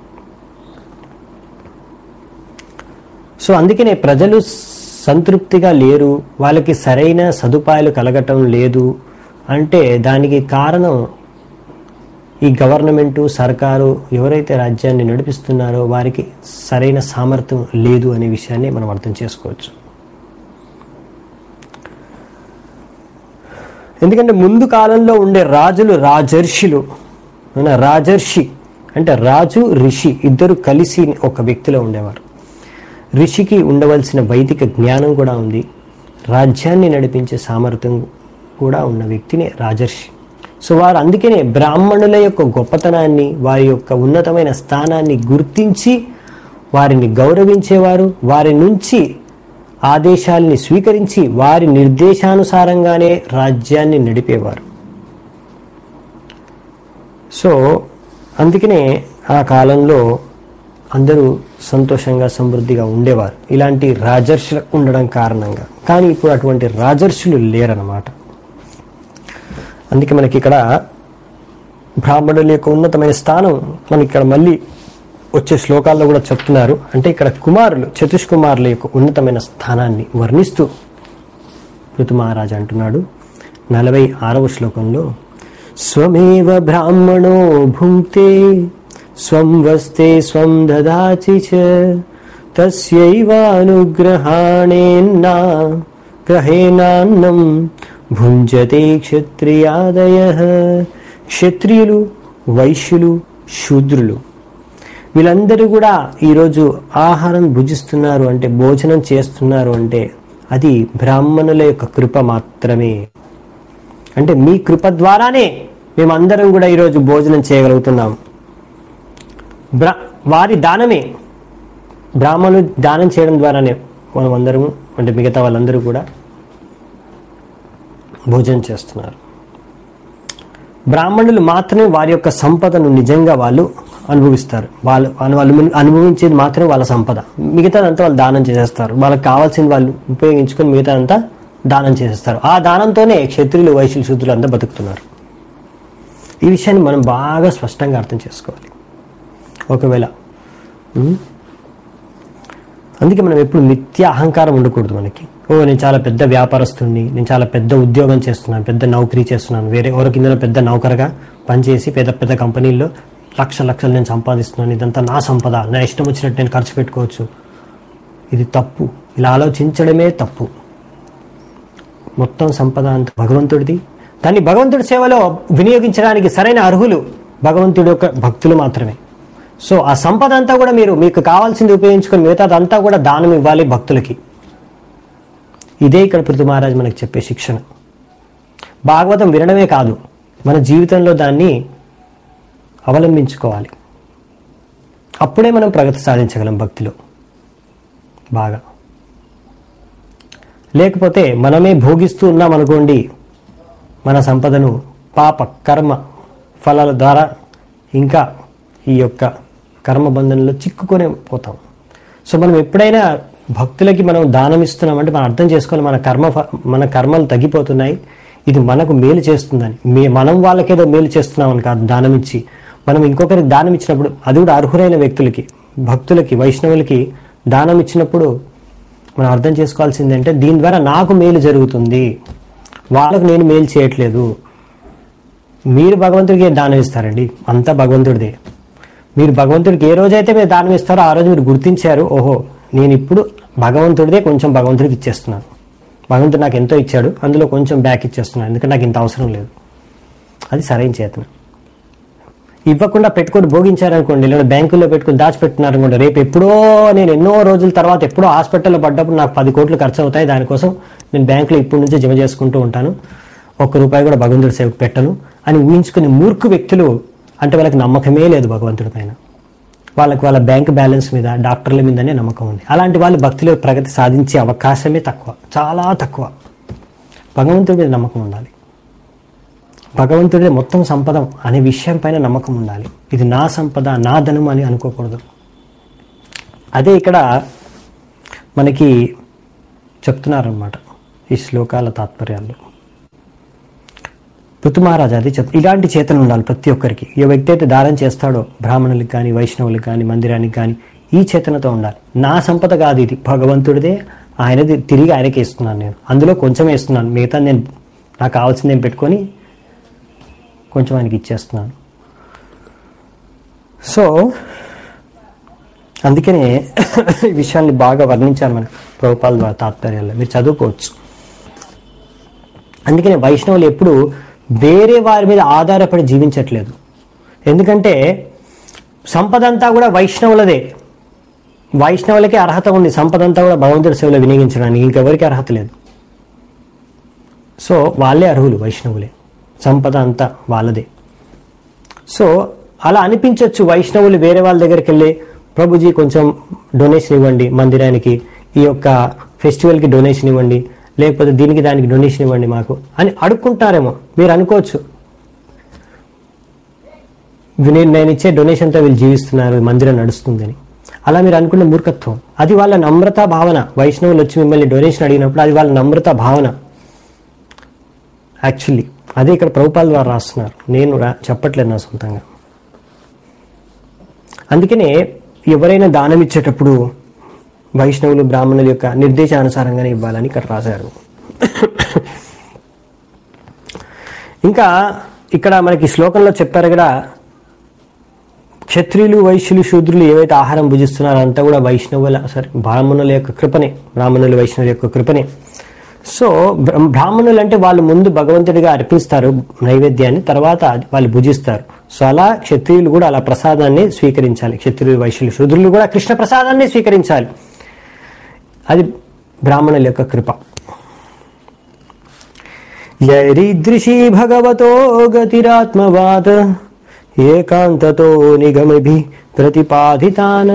సో అందుకనే ప్రజలు సంతృప్తిగా లేరు వాళ్ళకి సరైన సదుపాయాలు కలగటం లేదు అంటే దానికి కారణం ఈ గవర్నమెంటు సర్కారు ఎవరైతే రాజ్యాన్ని నడిపిస్తున్నారో వారికి సరైన సామర్థ్యం లేదు అనే విషయాన్ని మనం అర్థం చేసుకోవచ్చు ఎందుకంటే ముందు కాలంలో ఉండే రాజులు రాజర్షులు అవునా? రాజర్షి అంటే రాజు ఋషి ఇద్దరు కలిసి ఒక వ్యక్తిలో ఉండేవారు ఋషికి ఉండవలసిన వైదిక జ్ఞానం కూడా ఉంది రాజ్యాన్ని నడిపించే సామర్థ్యం కూడా ఉన్న వ్యక్తినే రాజర్షి సో వారు అందుకనే బ్రాహ్మణుల యొక్క గొప్పతనాన్ని వారి యొక్క ఉన్నతమైన స్థానాన్ని గుర్తించి వారిని గౌరవించేవారు వారి నుంచి ఆదేశాల్ని స్వీకరించి వారి నిర్దేశానుసారంగానే రాజ్యాన్ని నడిపేవారు సో అందుకనే ఆ కాలంలో అందరూ సంతోషంగా సమృద్ధిగా ఉండేవారు ఇలాంటి రాజర్షులు ఉండడం కారణంగా కానీ ఇప్పుడు అటువంటి రాజర్షులు లేరన్నమాట అందుకే మనకి ఇక్కడ బ్రాహ్మణుల యొక్క ఉన్నతమైన స్థానం మనకి ఇక్కడ మళ్ళీ వచ్చే శ్లోకాల్లో కూడా చెప్తున్నారు అంటే ఇక్కడ కుమారులు చతుష్కుమారుల యొక్క ఉన్నతమైన స్థానాన్ని వర్ణిస్తూ ఋతు మహారాజు అంటున్నాడు నలభై ఆరవ శ్లోకంలో స్వమేవ బ్రాహ్మణో భుంక్తే స్వం వస్తే స్వం దదాచి చ తస్యైవానుగ్రహాణేన్నా గ్రహేనాన్నం భుంజతే క్షత్రియాదయ క్షత్రియులు వైశ్యులు శూద్రులు వీళ్ళందరూ కూడా ఈరోజు ఆహారం భుజిస్తున్నారు అంటే భోజనం చేస్తున్నారు అంటే అది బ్రాహ్మణుల యొక్క కృప మాత్రమే అంటే మీ కృప ద్వారానే మేమందరం కూడా ఈరోజు భోజనం చేయగలుగుతున్నాం బ్రా వారి దానమే బ్రాహ్మణులు దానం చేయడం ద్వారానే మనం అందరము అంటే మిగతా వాళ్ళందరూ కూడా భోజనం చేస్తున్నారు బ్రాహ్మణులు మాత్రమే వారి యొక్క సంపదను నిజంగా వాళ్ళు అనుభవిస్తారు వాళ్ళు వాళ్ళు వాళ్ళు అనుభవించేది మాత్రమే వాళ్ళ సంపద మిగతాదంతా వాళ్ళు దానం చేసేస్తారు వాళ్ళకి కావాల్సింది వాళ్ళు ఉపయోగించుకొని మిగతాదంతా దానం చేసేస్తారు ఆ దానంతోనే క్షత్రియులు వైశ్యులు శూద్రులు అంతా బతుకుతున్నారు ఈ విషయాన్ని మనం బాగా స్పష్టంగా అర్థం చేసుకోవాలి ఒకవేళ ఉం? అందుకే మనం ఎప్పుడు మిథ్య అహంకారం ఉండకూడదు మనకి ఓ నేను చాలా పెద్ద వ్యాపారస్తుడిని నేను చాలా పెద్ద ఉద్యోగం చేస్తున్నాను పెద్ద నౌకరీ చేస్తున్నాను వేరే ఎవరి కింద పెద్ద నౌకరుగా పనిచేసి పెద్ద పెద్ద కంపెనీల్లో లక్ష లక్షలు నేను సంపాదిస్తున్నాను ఇదంతా నా సంపద నా ఇష్టం వచ్చినట్టు నేను ఖర్చు పెట్టుకోవచ్చు ఇది తప్పు ఇలా ఆలోచించడమే తప్పు మొత్తం సంపద అంత భగవంతుడిది దాన్ని భగవంతుడి సేవలో వినియోగించడానికి సరైన అర్హులు భగవంతుడి యొక్క భక్తులు మాత్రమే సో ఆ సంపద అంతా కూడా మీరు మీకు కావాల్సింది ఉపయోగించుకొని మిగతాదంతా కూడా దానం ఇవ్వాలి భక్తులకి ఇదే ఇక్కడ పృథు మహారాజ్ మనకి చెప్పే శిక్షణ భాగవతం వినడమే కాదు మన జీవితంలో దాన్ని అవలంబించుకోవాలి అప్పుడే మనం ప్రగతి సాధించగలం భక్తిలో బాగా లేకపోతే మనమే భోగిస్తూ ఉన్నాం అనుకోండి మన సంపదను పాప కర్మ ఫలాల ద్వారా ఇంకా ఈ యొక్క కర్మ బంధంలో చిక్కుకొని పోతాం సో మనం ఎప్పుడైనా భక్తులకి మనం దానం ఇస్తున్నామంటే మనం అర్థం చేసుకోవాలి మన కర్మ ఫ- మన కర్మలు తగ్గిపోతున్నాయి ఇది మనకు మేలు చేస్తుందని మే మనం వాళ్ళకేదో మేలు చేస్తున్నామని కాదు దానం ఇచ్చి మనం ఇంకొకరికి దానం ఇచ్చినప్పుడు అది కూడా అర్హులైన వ్యక్తులకి భక్తులకి వైష్ణవులకి దానం ఇచ్చినప్పుడు మనం అర్థం చేసుకోవాల్సింది అంటే దీని ద్వారా నాకు మేలు జరుగుతుంది వాళ్ళకు నేను మేలు చేయట్లేదు మీరు భగవంతుడికి ఏ దానం ఇస్తారండి అంతా భగవంతుడిదే మీరు భగవంతుడికి ఏ రోజైతే మీరు దానం ఇస్తారో ఆ రోజు మీరు గుర్తించారు ఓహో నేను ఇప్పుడు భగవంతుడిదే కొంచెం భగవంతుడికి ఇచ్చేస్తున్నాను భగవంతుడు నాకు ఎంతో ఇచ్చాడు అందులో కొంచెం బ్యాక్ ఇచ్చేస్తున్నాను ఎందుకంటే నాకు ఇంత అవసరం లేదు అది సరైన చేతన ఇవ్వకుండా పెట్టుకొని భోగించారనుకోండి లేదా బ్యాంకుల్లో పెట్టుకొని దాచిపెట్టినారనుకోండి రేపు ఎప్పుడో నేను ఎన్నో రోజుల తర్వాత ఎప్పుడో హాస్పిటల్లో పడ్డప్పుడు నాకు పది కోట్లు ఖర్చు అవుతాయి దానికోసం నేను బ్యాంకులో ఇప్పటి నుంచే జమ చేసుకుంటూ ఉంటాను ఒక్క రూపాయి కూడా భగవంతుడి సేవకు పెట్టను అని ఊహించుకునే మూర్ఖు వ్యక్తులు అంటే వాళ్ళకి నమ్మకమే లేదు భగవంతుడి పైన వాళ్ళకి వాళ్ళ బ్యాంక్ బ్యాలెన్స్ మీద డాక్టర్ల మీదనే నమ్మకం ఉంది అలాంటి వాళ్ళు భక్తిలో ప్రగతి సాధించే అవకాశమే తక్కువ చాలా తక్కువ భగవంతుడి మీద నమ్మకం ఉండాలి భగవంతుడే మొత్తం సంపద అనే విషయం పైన నమ్మకం ఉండాలి ఇది నా సంపద నా ధనం అని అనుకోకూడదు అదే ఇక్కడ మనకి చెప్తున్నారనమాట ఈ శ్లోకాల తాత్పర్యాల్లో పృథు మహారాజు అది చెప్ ఇలాంటి చేతన ఉండాలి ప్రతి ఒక్కరికి ఏ వ్యక్తి అయితే దానం చేస్తాడో బ్రాహ్మణులకు కానీ వైష్ణవులకు కానీ మందిరానికి కానీ ఈ చేతనతో ఉండాలి నా సంపద కాదు ఇది భగవంతుడిదే ఆయనది తిరిగి ఆయనకి ఇస్తున్నాను నేను అందులో కొంచెం వేస్తున్నాను మిగతా నేను నాకు కావాల్సింది నేను పెట్టుకొని కొంచెం ఆయనకి ఇచ్చేస్తున్నాను సో అందుకనే ఈ విషయాన్ని బాగా వర్ణించారు మనకు ప్రభుపాల ద్వారా తాత్పర్యాల్లో మీరు చదువుకోవచ్చు అందుకనే వైష్ణవులు ఎప్పుడు వేరే వారి మీద ఆధారపడి జీవించట్లేదు ఎందుకంటే సంపద అంతా కూడా వైష్ణవులదే వైష్ణవులకే అర్హత ఉంది సంపద అంతా కూడా భగవంతుడి సేవలో వినియోగించడానికి ఇంకెవరికి అర్హత లేదు సో వాళ్ళే అర్హులు వైష్ణవులే సంపద అంతా వాళ్ళదే సో అలా అనిపించవచ్చు వైష్ణవులు వేరే వాళ్ళ దగ్గరికి వెళ్ళి ప్రభుజీ కొంచెం డొనేషన్ ఇవ్వండి మందిరానికి ఈ యొక్క ఫెస్టివల్కి డొనేషన్ ఇవ్వండి లేకపోతే దీనికి దానికి డొనేషన్ ఇవ్వండి మాకు అని అడుక్కుంటారేమో మీరు అనుకోవచ్చు నేను నేను ఇచ్చే డొనేషన్తో వీళ్ళు జీవిస్తున్నారు మందిరం నడుస్తుందని అలా మీరు అనుకున్న మూర్ఖత్వం అది వాళ్ళ నమ్రత భావన వైష్ణవులు వచ్చి మిమ్మల్ని డొనేషన్ అడిగినప్పుడు అది వాళ్ళ నమ్రత భావన యాక్చువల్లీ అదే ఇక్కడ ప్రభుపాల ద్వారా రాస్తున్నారు నేను రా చెప్పట్లేదు నా సొంతంగా అందుకనే ఎవరైనా దానం ఇచ్చేటప్పుడు వైష్ణవులు బ్రాహ్మణుల యొక్క నిర్దేశానుసారంగానే ఇవ్వాలని ఇక్కడ రాశారు ఇంకా ఇక్కడ మనకి శ్లోకంలో చెప్పారు కూడా క్షత్రియులు వైశ్యులు శూద్రులు ఏవైతే ఆహారం భుజిస్తున్నారో అంతా కూడా వైష్ణవుల సరే బ్రాహ్మణుల యొక్క కృపనే బ్రాహ్మణుల వైష్ణవుల యొక్క కృపనే సో బ్ర- బ్రాహ్మణులు అంటే వాళ్ళు ముందు భగవంతుడిగా అర్పిస్తారు నైవేద్యాన్ని తర్వాత అది వాళ్ళు భుజిస్తారు సో అలా క్షత్రియులు కూడా అలా ప్రసాదాన్ని స్వీకరించాలి క్షత్రియులు వైశ్యులు శూద్రులు కూడా కృష్ణ ప్రసాదాన్ని స్వీకరించాలి అది బ్రాహ్మణుల యొక్క కృప యైరీదృశీ భగవతో గతిరాత్మవాద ఏకాంతతో నిగమిభి ప్రతిపాదితాన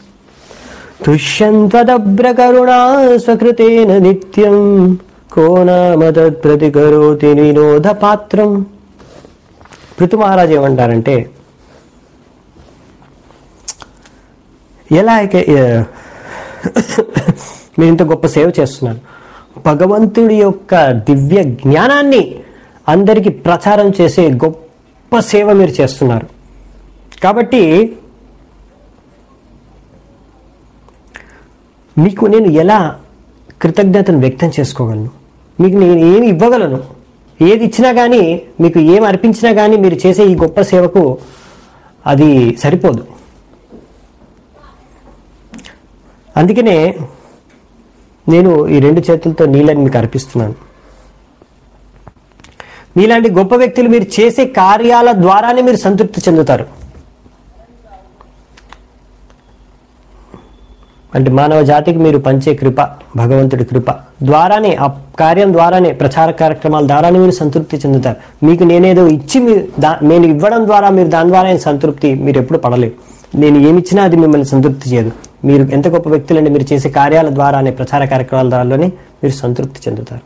తుష్యంత్వదభ్రకరుణా స్వకృతేన నిత్యం కో నామ తత్ప్రతికరోతి వినోద పాత్రం పృథు మహారాజు ఏమంటారంటే ఎలా అయితే ఏ- మీరు ఇంత గొప్ప సేవ చేస్తున్నారు భగవంతుడి యొక్క దివ్య జ్ఞానాన్ని అందరికీ ప్రచారం చేసే గొప్ప సేవ మీరు చేస్తున్నారు కాబట్టి మీకు నేను ఎలా కృతజ్ఞతను వ్యక్తం చేసుకోగలను మీకు నేను ఏమి ఇవ్వగలను ఏది ఇచ్చినా కానీ మీకు ఏం అర్పించినా కానీ మీరు చేసే ఈ గొప్ప సేవకు అది సరిపోదు అందుకనే నేను ఈ రెండు చేతులతో నీళ్ళని మీకు అర్పిస్తున్నాను మీలాంటి గొప్ప వ్యక్తులు మీరు చేసే కార్యాల ద్వారానే మీరు సంతృప్తి చెందుతారు అంటే మానవ జాతికి మీరు పంచే కృప భగవంతుడి కృప ద్వారానే ఆ కార్యం ద్వారానే ప్రచార కార్యక్రమాల ద్వారానే మీరు సంతృప్తి చెందుతారు మీకు నేనేదో ఇచ్చి మీరు దా నేను ఇవ్వడం ద్వారా మీరు దాని ద్వారా సంతృప్తి మీరు ఎప్పుడు పడలేరు నేను ఏమి ఇచ్చినా అది మిమ్మల్ని సంతృప్తి చేయదు మీరు ఎంత గొప్ప వ్యక్తులండి మీరు చేసే కార్యాల ద్వారానే ప్రచార కార్యక్రమాల ద్వారానే మీరు సంతృప్తి చెందుతారు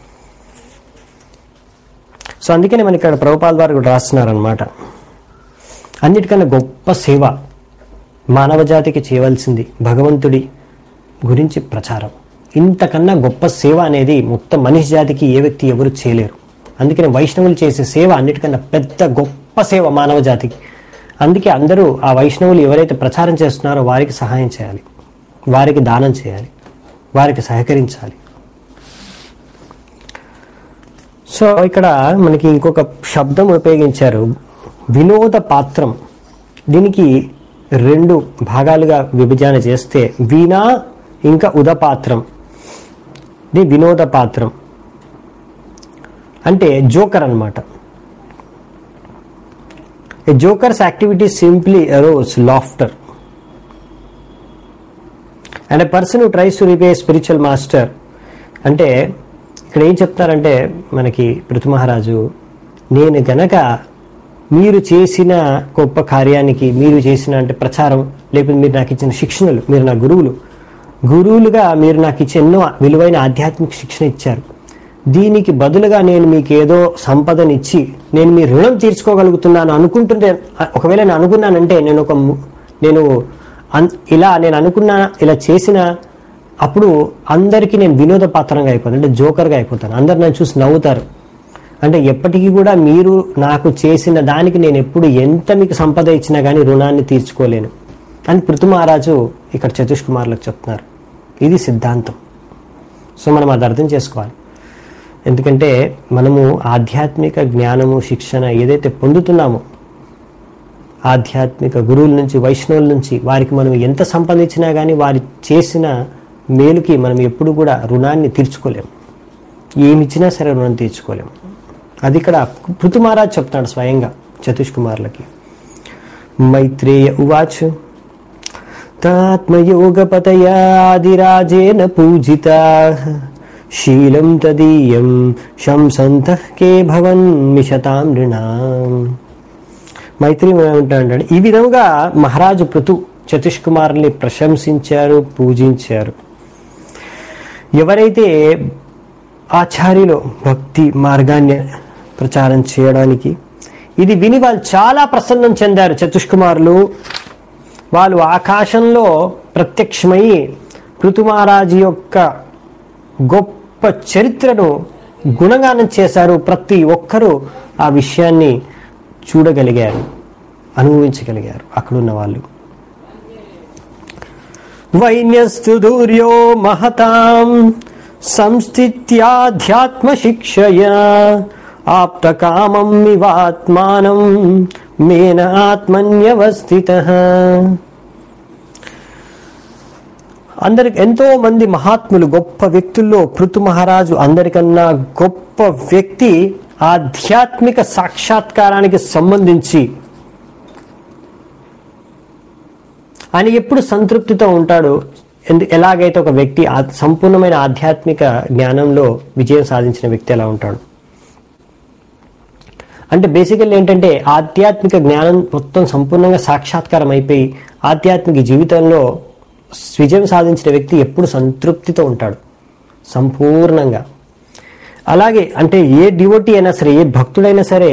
సో అందుకనే మనకి ఇక్కడ ప్రభుపాల ద్వారా కూడా రాస్తున్నారనమాట అన్నిటికన్నా గొప్ప సేవ మానవ జాతికి చేయవలసింది భగవంతుడి గురించి ప్రచారం ఇంతకన్నా గొప్ప సేవ అనేది మొత్తం మనిషి జాతికి ఏ వ్యక్తి ఎవరు చేయలేరు అందుకని వైష్ణవులు చేసే సేవ అన్నిటికన్నా పెద్ద గొప్ప సేవ మానవ జాతికి అందుకే అందరూ ఆ వైష్ణవులు ఎవరైతే ప్రచారం చేస్తున్నారో వారికి సహాయం చేయాలి వారికి దానం చేయాలి వారికి సహకరించాలి సో ఇక్కడ మనకి ఇంకొక శబ్దం ఉపయోగించారు వినోద పాత్రం దీనికి రెండు భాగాలుగా విభజన చేస్తే వీణా ఇంకా ఉదపాత్రం ఇది వినోద పాత్రం అంటే జోకర్ అన్నమాట a joker's activity simply arouse laughter and a person who tries to repay spiritual master అంటే ఇక్కడ ఏం చెప్తారంటే మనకి పృథు మహారాజు నేను గనక మీరు చేసిన గొప్ప కార్యానికి మీరు చేసిన అంటే ప్రచారం లేకపోతే మీరు నాకు ఇచ్చిన శిక్షణలు మీరు నా గురువులు గురువులుగా మీరు నాకు ఇచ్చే ఎన్నో విలువైన ఆధ్యాత్మిక శిక్షణ ఇచ్చారు దీనికి బదులుగా నేను మీకు ఏదో సంపదనిచ్చి నేను మీ రుణం తీర్చుకోగలుగుతున్నాను అనుకుంటుంటే ఒకవేళ నేను అనుకున్నానంటే నేను ఒక ము- నేను అన్- ఇలా నేను అనుకున్నా ఇలా చేసిన అప్పుడు అందరికీ నేను వినోద పాత్రంగా అయిపోతాను అంటే జోకర్గా అయిపోతాను అందరు నన్ను చూసి నవ్వుతారు అంటే ఎప్పటికీ కూడా మీరు నాకు చేసిన దానికి నేను ఎప్పుడు ఎంత మీకు సంపద ఇచ్చినా కానీ రుణాన్ని తీర్చుకోలేను అని పృథు మహారాజు ఇక్కడ చతుష్ కుమార్లకు చెప్తున్నారు ఇది సిద్ధాంతం సో మనం అది అర్థం చేసుకోవాలి ఎందుకంటే మనము ఆధ్యాత్మిక జ్ఞానము శిక్షణ ఏదైతే పొందుతున్నామో ఆధ్యాత్మిక గురువుల నుంచి వైష్ణవుల నుంచి వారికి మనం ఎంత సంపాదించినా కానీ వారి చేసిన మేలుకి మనం ఎప్పుడు కూడా రుణాన్ని తీర్చుకోలేము ఏమి ఇచ్చినా సరే రుణం తీర్చుకోలేము అది ఇక్కడ పృథు మహారాజ్ చెప్తాడు స్వయంగా చతుష్ కుమార్లకి మైత్రేయ ఉవాచ్ తాత్మయోగపతయాదిరాజేన పూజితా శీలం తదీయం శంసంతః కే భవన్ మిషతాం నృణాం మైత్రి ఏమంటాడంటే ఈ విధంగా మహారాజు పృథు చతుష్ కుమార్ని ప్రశంసించారు పూజించారు ఎవరైతే ఆచార్యులు భక్తి మార్గాన్ని ప్రచారం చేయడానికి ఇది విని వాళ్ళు చాలా ప్రసన్నం చెందారు చతుష్కుమారులు వాళ్ళు ఆకాశంలో ప్రత్యక్షమై పృథు మహారాజు యొక్క గొప్ప చరిత్రను గుణగానం చేశారు ప్రతి ఒక్కరూ ఆ విషయాన్ని చూడగలిగారు అనుభవించగలిగారు అక్కడున్న వాళ్ళు వైన్యస్తు దూర్యో మహతాం సంస్థిత్యాధ్యాత్మ శిక్షయా ఆప్తకామం ఇవాత్మానం మేన ఆత్మన్యవస్థిత అందరికి ఎంతో మంది మహాత్ములు గొప్ప వ్యక్తుల్లో పృథు మహారాజు అందరికన్నా గొప్ప వ్యక్తి ఆధ్యాత్మిక సాక్షాత్కారానికి సంబంధించి ఆయన ఎప్పుడు సంతృప్తితో ఉంటాడు ఎందు- ఎలాగైతే ఒక వ్యక్తి ఆ- సంపూర్ణమైన ఆధ్యాత్మిక జ్ఞానంలో విజయం సాధించిన వ్యక్తి ఎలా ఉంటాడు అంటే బేసికల్ ఏంటంటే ఆధ్యాత్మిక జ్ఞానం మొత్తం సంపూర్ణంగా సాక్షాత్కారం అయిపోయి ఆధ్యాత్మిక జీవితంలో విజయం సాధించిన వ్యక్తి ఎప్పుడు సంతృప్తితో ఉంటాడు సంపూర్ణంగా అలాగే అంటే ఏ డివోటీ అయినా సరే ఏ భక్తుడైనా సరే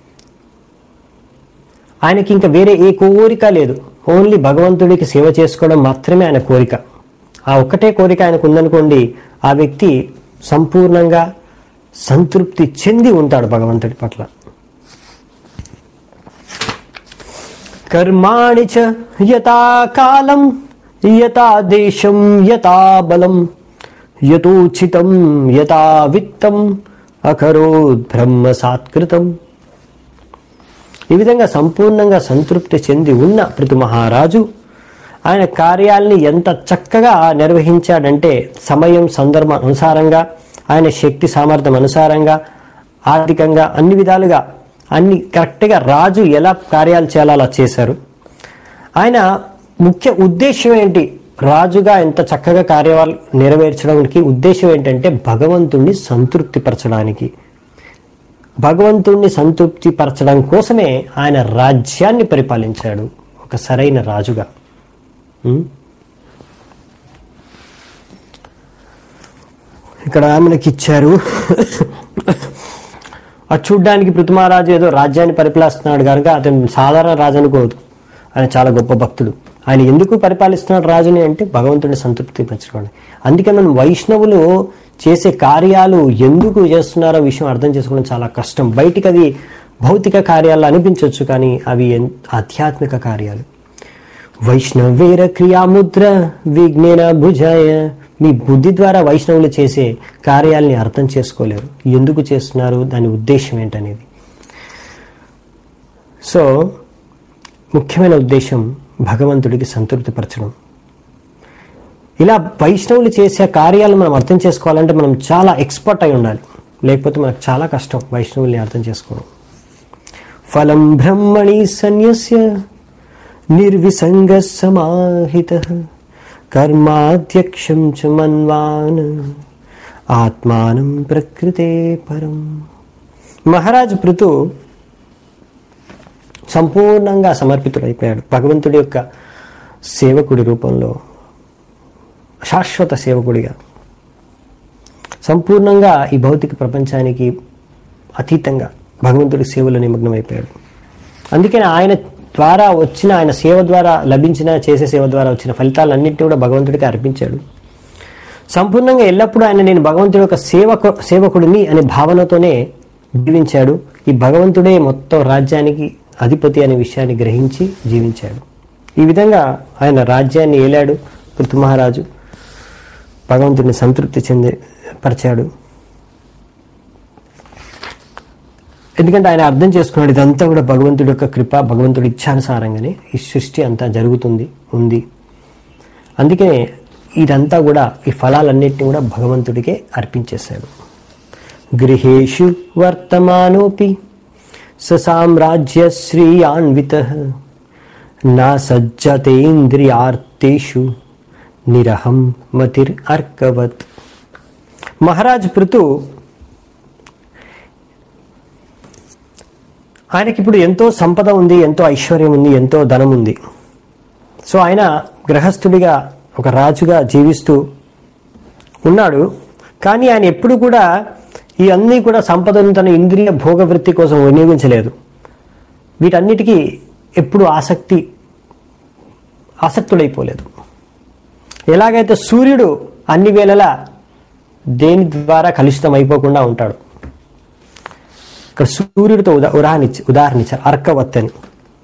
ఆయనకి ఇంకా వేరే ఏ కోరిక లేదు ఓన్లీ భగవంతుడికి సేవ చేసుకోవడం మాత్రమే ఆయన కోరిక ఆ ఒక్కటే కోరిక ఆయనకు ఉందనుకోండి ఆ వ్యక్తి సంపూర్ణంగా సంతృప్తి చెంది ఉంటాడు భగవంతుడి పట్ల కర్మాణి చ యథా కాలం యథా దేశం యథా బలం యథోచితం యథా విత్తం అకరోద్ బ్రహ్మ సాత్కృతం ఈ విధంగా సంపూర్ణంగా సంతృప్తి చెంది ఉన్న ప్రతి మహారాజు ఆయన కార్యాల్ని ఎంత చక్కగా నిర్వహించాడంటే సమయం సందర్భం అనుసారంగా ఆయన శక్తి సామర్థ్యం అనుసారంగా ఆర్థికంగా అన్ని విధాలుగా అన్ని కరెక్ట్గా రాజు ఎలా కార్యాలు చేయాలో అలా చేశారు ఆయన ముఖ్య ఉద్దేశం ఏంటి రాజుగా ఎంత చక్కగా కార్యాలు నెరవేర్చడానికి ఉద్దేశం ఏంటంటే భగవంతుణ్ణి సంతృప్తిపరచడానికి భగవంతుణ్ణి సంతృప్తి పరచడం కోసమే ఆయన రాజ్యాన్ని పరిపాలించాడు ఒక సరైన రాజుగా ఉం? ఇక్కడ మనకి ఇచ్చారు అది చూడ్డానికి పృథుమహారాజు ఏదో రాజ్యాన్ని పరిపాలిస్తున్నాడు కనుక అతను సాధారణ రాజు అనుకోదు ఆయన చాలా గొప్ప భక్తుడు ఆయన ఎందుకు పరిపాలిస్తున్నాడు రాజుని అంటే భగవంతుడిని సంతృప్తి పరచుకోండి అందుకే మనం వైష్ణవులు చేసే కార్యాలు ఎందుకు చేస్తున్నారో విషయం అర్థం చేసుకోవడం చాలా కష్టం బయటికి అది భౌతిక కార్యాలు అనిపించవచ్చు కానీ అవి ఎన్- ఆధ్యాత్మిక కార్యాలు వైష్ణవేర క్రియాముద్ర విజ్ఞేన భుజాయ మీ బుద్ధి ద్వారా వైష్ణవులు చేసే కార్యాలని అర్థం చేసుకోలేరు ఎందుకు చేస్తున్నారు దాని ఉద్దేశం ఏంటనేది సో ముఖ్యమైన ఉద్దేశం భగవంతుడికి సంతృప్తిపరచడం ఇలా వైష్ణవులు చేసే కార్యాలు మనం అర్థం చేసుకోవాలంటే మనం చాలా ఎక్స్పర్ట్ అయి ఉండాలి లేకపోతే మనకు చాలా కష్టం వైష్ణవుల్ని అర్థం చేసుకోవడం ఫలం బ్రహ్మణి సన్యస్య నిర్విసంగ సమాహిత కర్మాధ్యక్షం చ మన్వాన్ ఆత్మానం ప్రకృతే పరం మహారాజ్ పృథు సంపూర్ణంగా సమర్పితుడైపోయాడు భగవంతుడి యొక్క సేవకుడి రూపంలో శాశ్వత సేవకుడిగా సంపూర్ణంగా ఈ భౌతిక ప్రపంచానికి అతీతంగా భగవంతుడి సేవలో నిమగ్నమైపోయాడు అందుకని ఆయన ద్వారా వచ్చిన ఆయన సేవ ద్వారా లభించిన చేసే సేవ ద్వారా వచ్చిన ఫలితాలన్నింటినీ కూడా భగవంతుడికి అర్పించాడు సంపూర్ణంగా ఎల్లప్పుడూ ఆయన నేను భగవంతుడి యొక్క సేవకు సేవకుడిని అనే భావనతోనే జీవించాడు ఈ భగవంతుడే మొత్తం రాజ్యానికి అధిపతి అనే విషయాన్ని గ్రహించి జీవించాడు ఈ విధంగా ఆయన రాజ్యాన్ని ఏలాడు పృథు మహారాజు భగవంతుడిని సంతృప్తి చెంది పరిచాడు ఎందుకంటే ఆయన అర్థం చేసుకున్నాడు ఇదంతా కూడా భగవంతుడి యొక్క కృప భగవంతుడి ఇచ్ఛానుసారంగానే ఈ సృష్టి అంతా జరుగుతుంది ఉంది అందుకే ఇదంతా కూడా ఈ ఫలాలన్నింటినీ కూడా భగవంతుడికే అర్పించేశాడు గృహేషు వర్తమానోపి ససామ్రాజ్య శ్రీయాన్విత నా సజ్జతేంద్రియార్తేషు నిరహం మతిర్ అర్కవత్ మహారాజ్ పృతు ఆయనకి ఇప్పుడు ఎంతో సంపద ఉంది ఎంతో ఐశ్వర్యం ఉంది ఎంతో ధనం ఉంది సో ఆయన గ్రహస్థుడిగా ఒక రాజుగా జీవిస్తూ ఉన్నాడు కానీ ఆయన ఎప్పుడు కూడా ఈ అన్నీ కూడా సంపదను తన ఇంద్రియ భోగవృత్తి కోసం వినియోగించలేదు వీటన్నిటికీ ఎప్పుడు ఆసక్తి ఆసక్తుడైపోలేదు ఎలాగైతే సూర్యుడు అన్ని వేళలా దేని ద్వారా కలుషితం అయిపోకుండా ఉంటాడు ఇక్కడ సూర్యుడితో ఉదా ఉదాహరణ ఇచ్చి- ఉదాహరణ ఇచ్చారు అర్కవత్ అని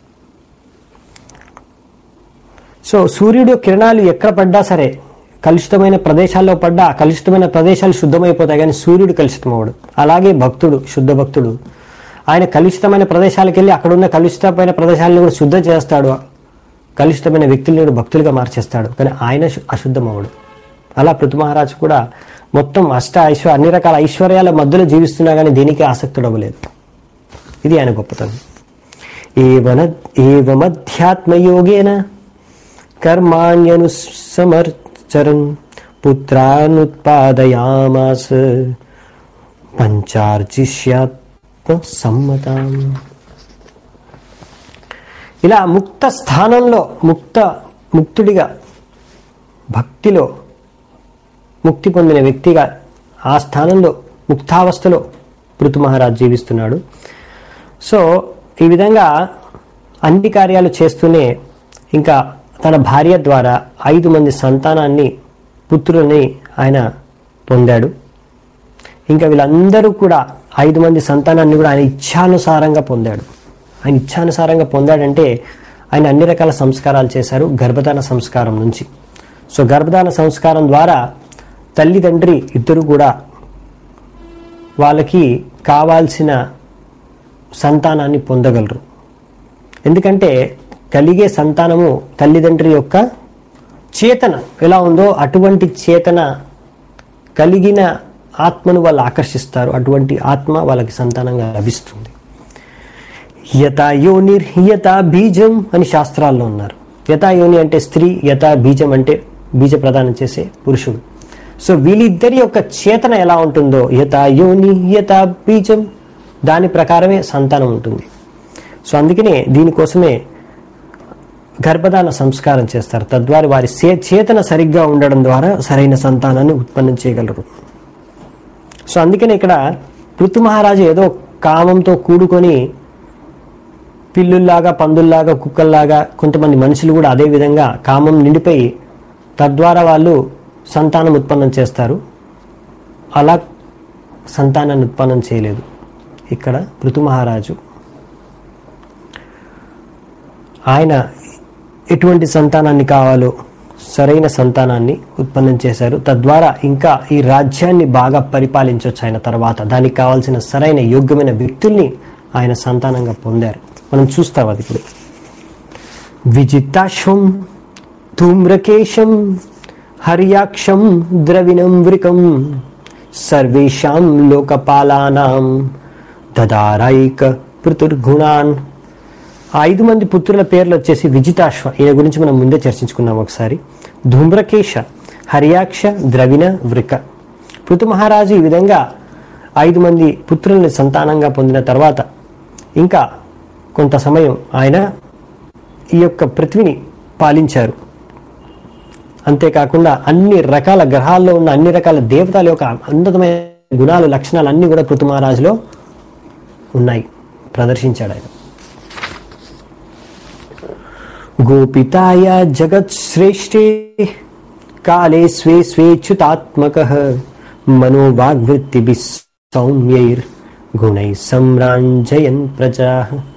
సో సూర్యుడు కిరణాలు ఎక్కడ పడ్డా సరే కలుషితమైన ప్రదేశాల్లో పడ్డా ఆ కలుషితమైన ప్రదేశాలు శుద్ధమైపోతాయి కానీ సూర్యుడు కలుషితం అవ్వడు అలాగే భక్తుడు శుద్ధ భక్తుడు ఆయన కలుషితమైన ప్రదేశాలకు వెళ్ళి అక్కడ ఉన్న కలుషితమైన ప్రదేశాలను కూడా శుద్ధం చేస్తాడు కలుషితమైన వ్యక్తుల్ని కూడా భక్తులుగా మార్చేస్తాడు కానీ ఆయన శు- అశుద్ధం అవ్వడు అలా పృథు మహారాజు కూడా మొత్తం అష్ట ఐశ్వర్య అన్ని రకాల ఐశ్వర్యాల మధ్యలో జీవిస్తున్నా కానీ దేనికి ఆసక్తుడు అవ్వలేదు ఇది ఆయన గొప్పతనం ఏవన ఏవమధ్యాత్మయోగేన కర్మాణ్యనుసమర్చరన్ పుత్రానుత్పాదయామాస పంచార్జిష్యాత్మ సమ్మతాం ఇలా ముక్త స్థానంలో ముక్త ముక్తుడిగా భక్తిలో ముక్తి పొందిన వ్యక్తిగా ఆ స్థానంలో ముక్తావస్థలో పృథు మహారాజ్ జీవిస్తున్నాడు సో ఈ విధంగా అన్ని కార్యాలు చేస్తూనే ఇంకా తన భార్య ద్వారా ఐదు మంది సంతానాన్ని పుత్రులని ఆయన పొందాడు ఇంకా వీళ్ళందరూ కూడా ఐదు మంది సంతానాన్ని కూడా ఆయన ఇచ్ఛానుసారంగా పొందాడు ఆయన ఇచ్ఛానుసారంగా పొందాడంటే ఆయన అన్ని రకాల సంస్కారాలు చేశారు గర్భధాన సంస్కారం నుంచి సో గర్భధాన సంస్కారం ద్వారా తల్లిదండ్రి ఇద్దరు కూడా వాళ్ళకి కావాల్సిన సంతానాన్ని పొందగలరు ఎందుకంటే కలిగే సంతానము తల్లిదండ్రి యొక్క చేతన ఎలా ఉందో అటువంటి చేతన కలిగిన ఆత్మను వాళ్ళు ఆకర్షిస్తారు అటువంటి ఆత్మ వాళ్ళకి సంతానంగా లభిస్తుంది యథాయోనిర్ యథా బీజం అని శాస్త్రాల్లో ఉన్నారు యథాయోని అంటే స్త్రీ యథా బీజం అంటే బీజ ప్రదానం చేసే పురుషుడు సో వీళ్ళిద్దరి యొక్క చేతన ఎలా ఉంటుందో యథా యోని యథా బీజం దాని ప్రకారమే సంతానం ఉంటుంది సో అందుకనే దీనికోసమే గర్భధాన సంస్కారం చేస్తారు తద్వారా వారి సే- చేతన సరిగ్గా ఉండడం ద్వారా సరైన సంతానాన్ని ఉత్పన్నం చేయగలరు సో అందుకనే ఇక్కడ పృథు మహారాజు ఏదో కామంతో కూడుకొని పిల్లుల్లాగా పందుల్లాగా కుక్కల్లాగా కొంతమంది మనుషులు కూడా అదే విధంగా కామం నిండిపోయి తద్వారా వాళ్ళు సంతానం ఉత్పన్నం చేస్తారు అలా సంతానాన్ని ఉత్పన్నం చేయలేదు ఇక్కడ పృథు మహారాజు ఆయన ఎటువంటి సంతానాన్ని కావాలో సరైన సంతానాన్ని ఉత్పన్నం చేశారు తద్వారా ఇంకా ఈ రాజ్యాన్ని బాగా పరిపాలించవచ్చు ఆయన తర్వాత దానికి కావాల్సిన సరైన యోగ్యమైన వ్యక్తుల్ని ఆయన సంతానంగా పొందారు మనం చూస్తాం అది ఇప్పుడు విజితాశ్వం ధూమ్రకేశం హర్యాక్షం ద్రవిణం వృకం సర్వేషాం లోకపాలానాం దదారైక పృతుర్గుణాన్ ఆ ఐదు మంది పుత్రుల పేర్లు వచ్చేసి విజితాశ్వ ఈయన గురించి మనం ముందే చర్చించుకున్నాం ఒకసారి ధూమ్రకేశ హర్యాక్ష ద్రవిణ వృక పృథు మహారాజు ఈ విధంగా ఐదు మంది పుత్రుల్ని సంతానంగా పొందిన తర్వాత ఇంకా కొంత సమయం ఆయన ఈ యొక్క పృథ్వీని పాలించారు అంతేకాకుండా అన్ని రకాల గ్రహాల్లో ఉన్న అన్ని రకాల దేవతల యొక్క అందమైన గుణాలు లక్షణాలు అన్నీ కూడా పృథు మహారాజులో ఉన్నాయి ప్రదర్శించాడు ఆయన గోపితాయ జగత్శ్రేష్ఠే కాలే స్వే స్వేచ్యుతాత్మక మనోవాగ్వృత్తిభి సౌమ్యైర్ గుణై సంరాంజయన్ ప్రజా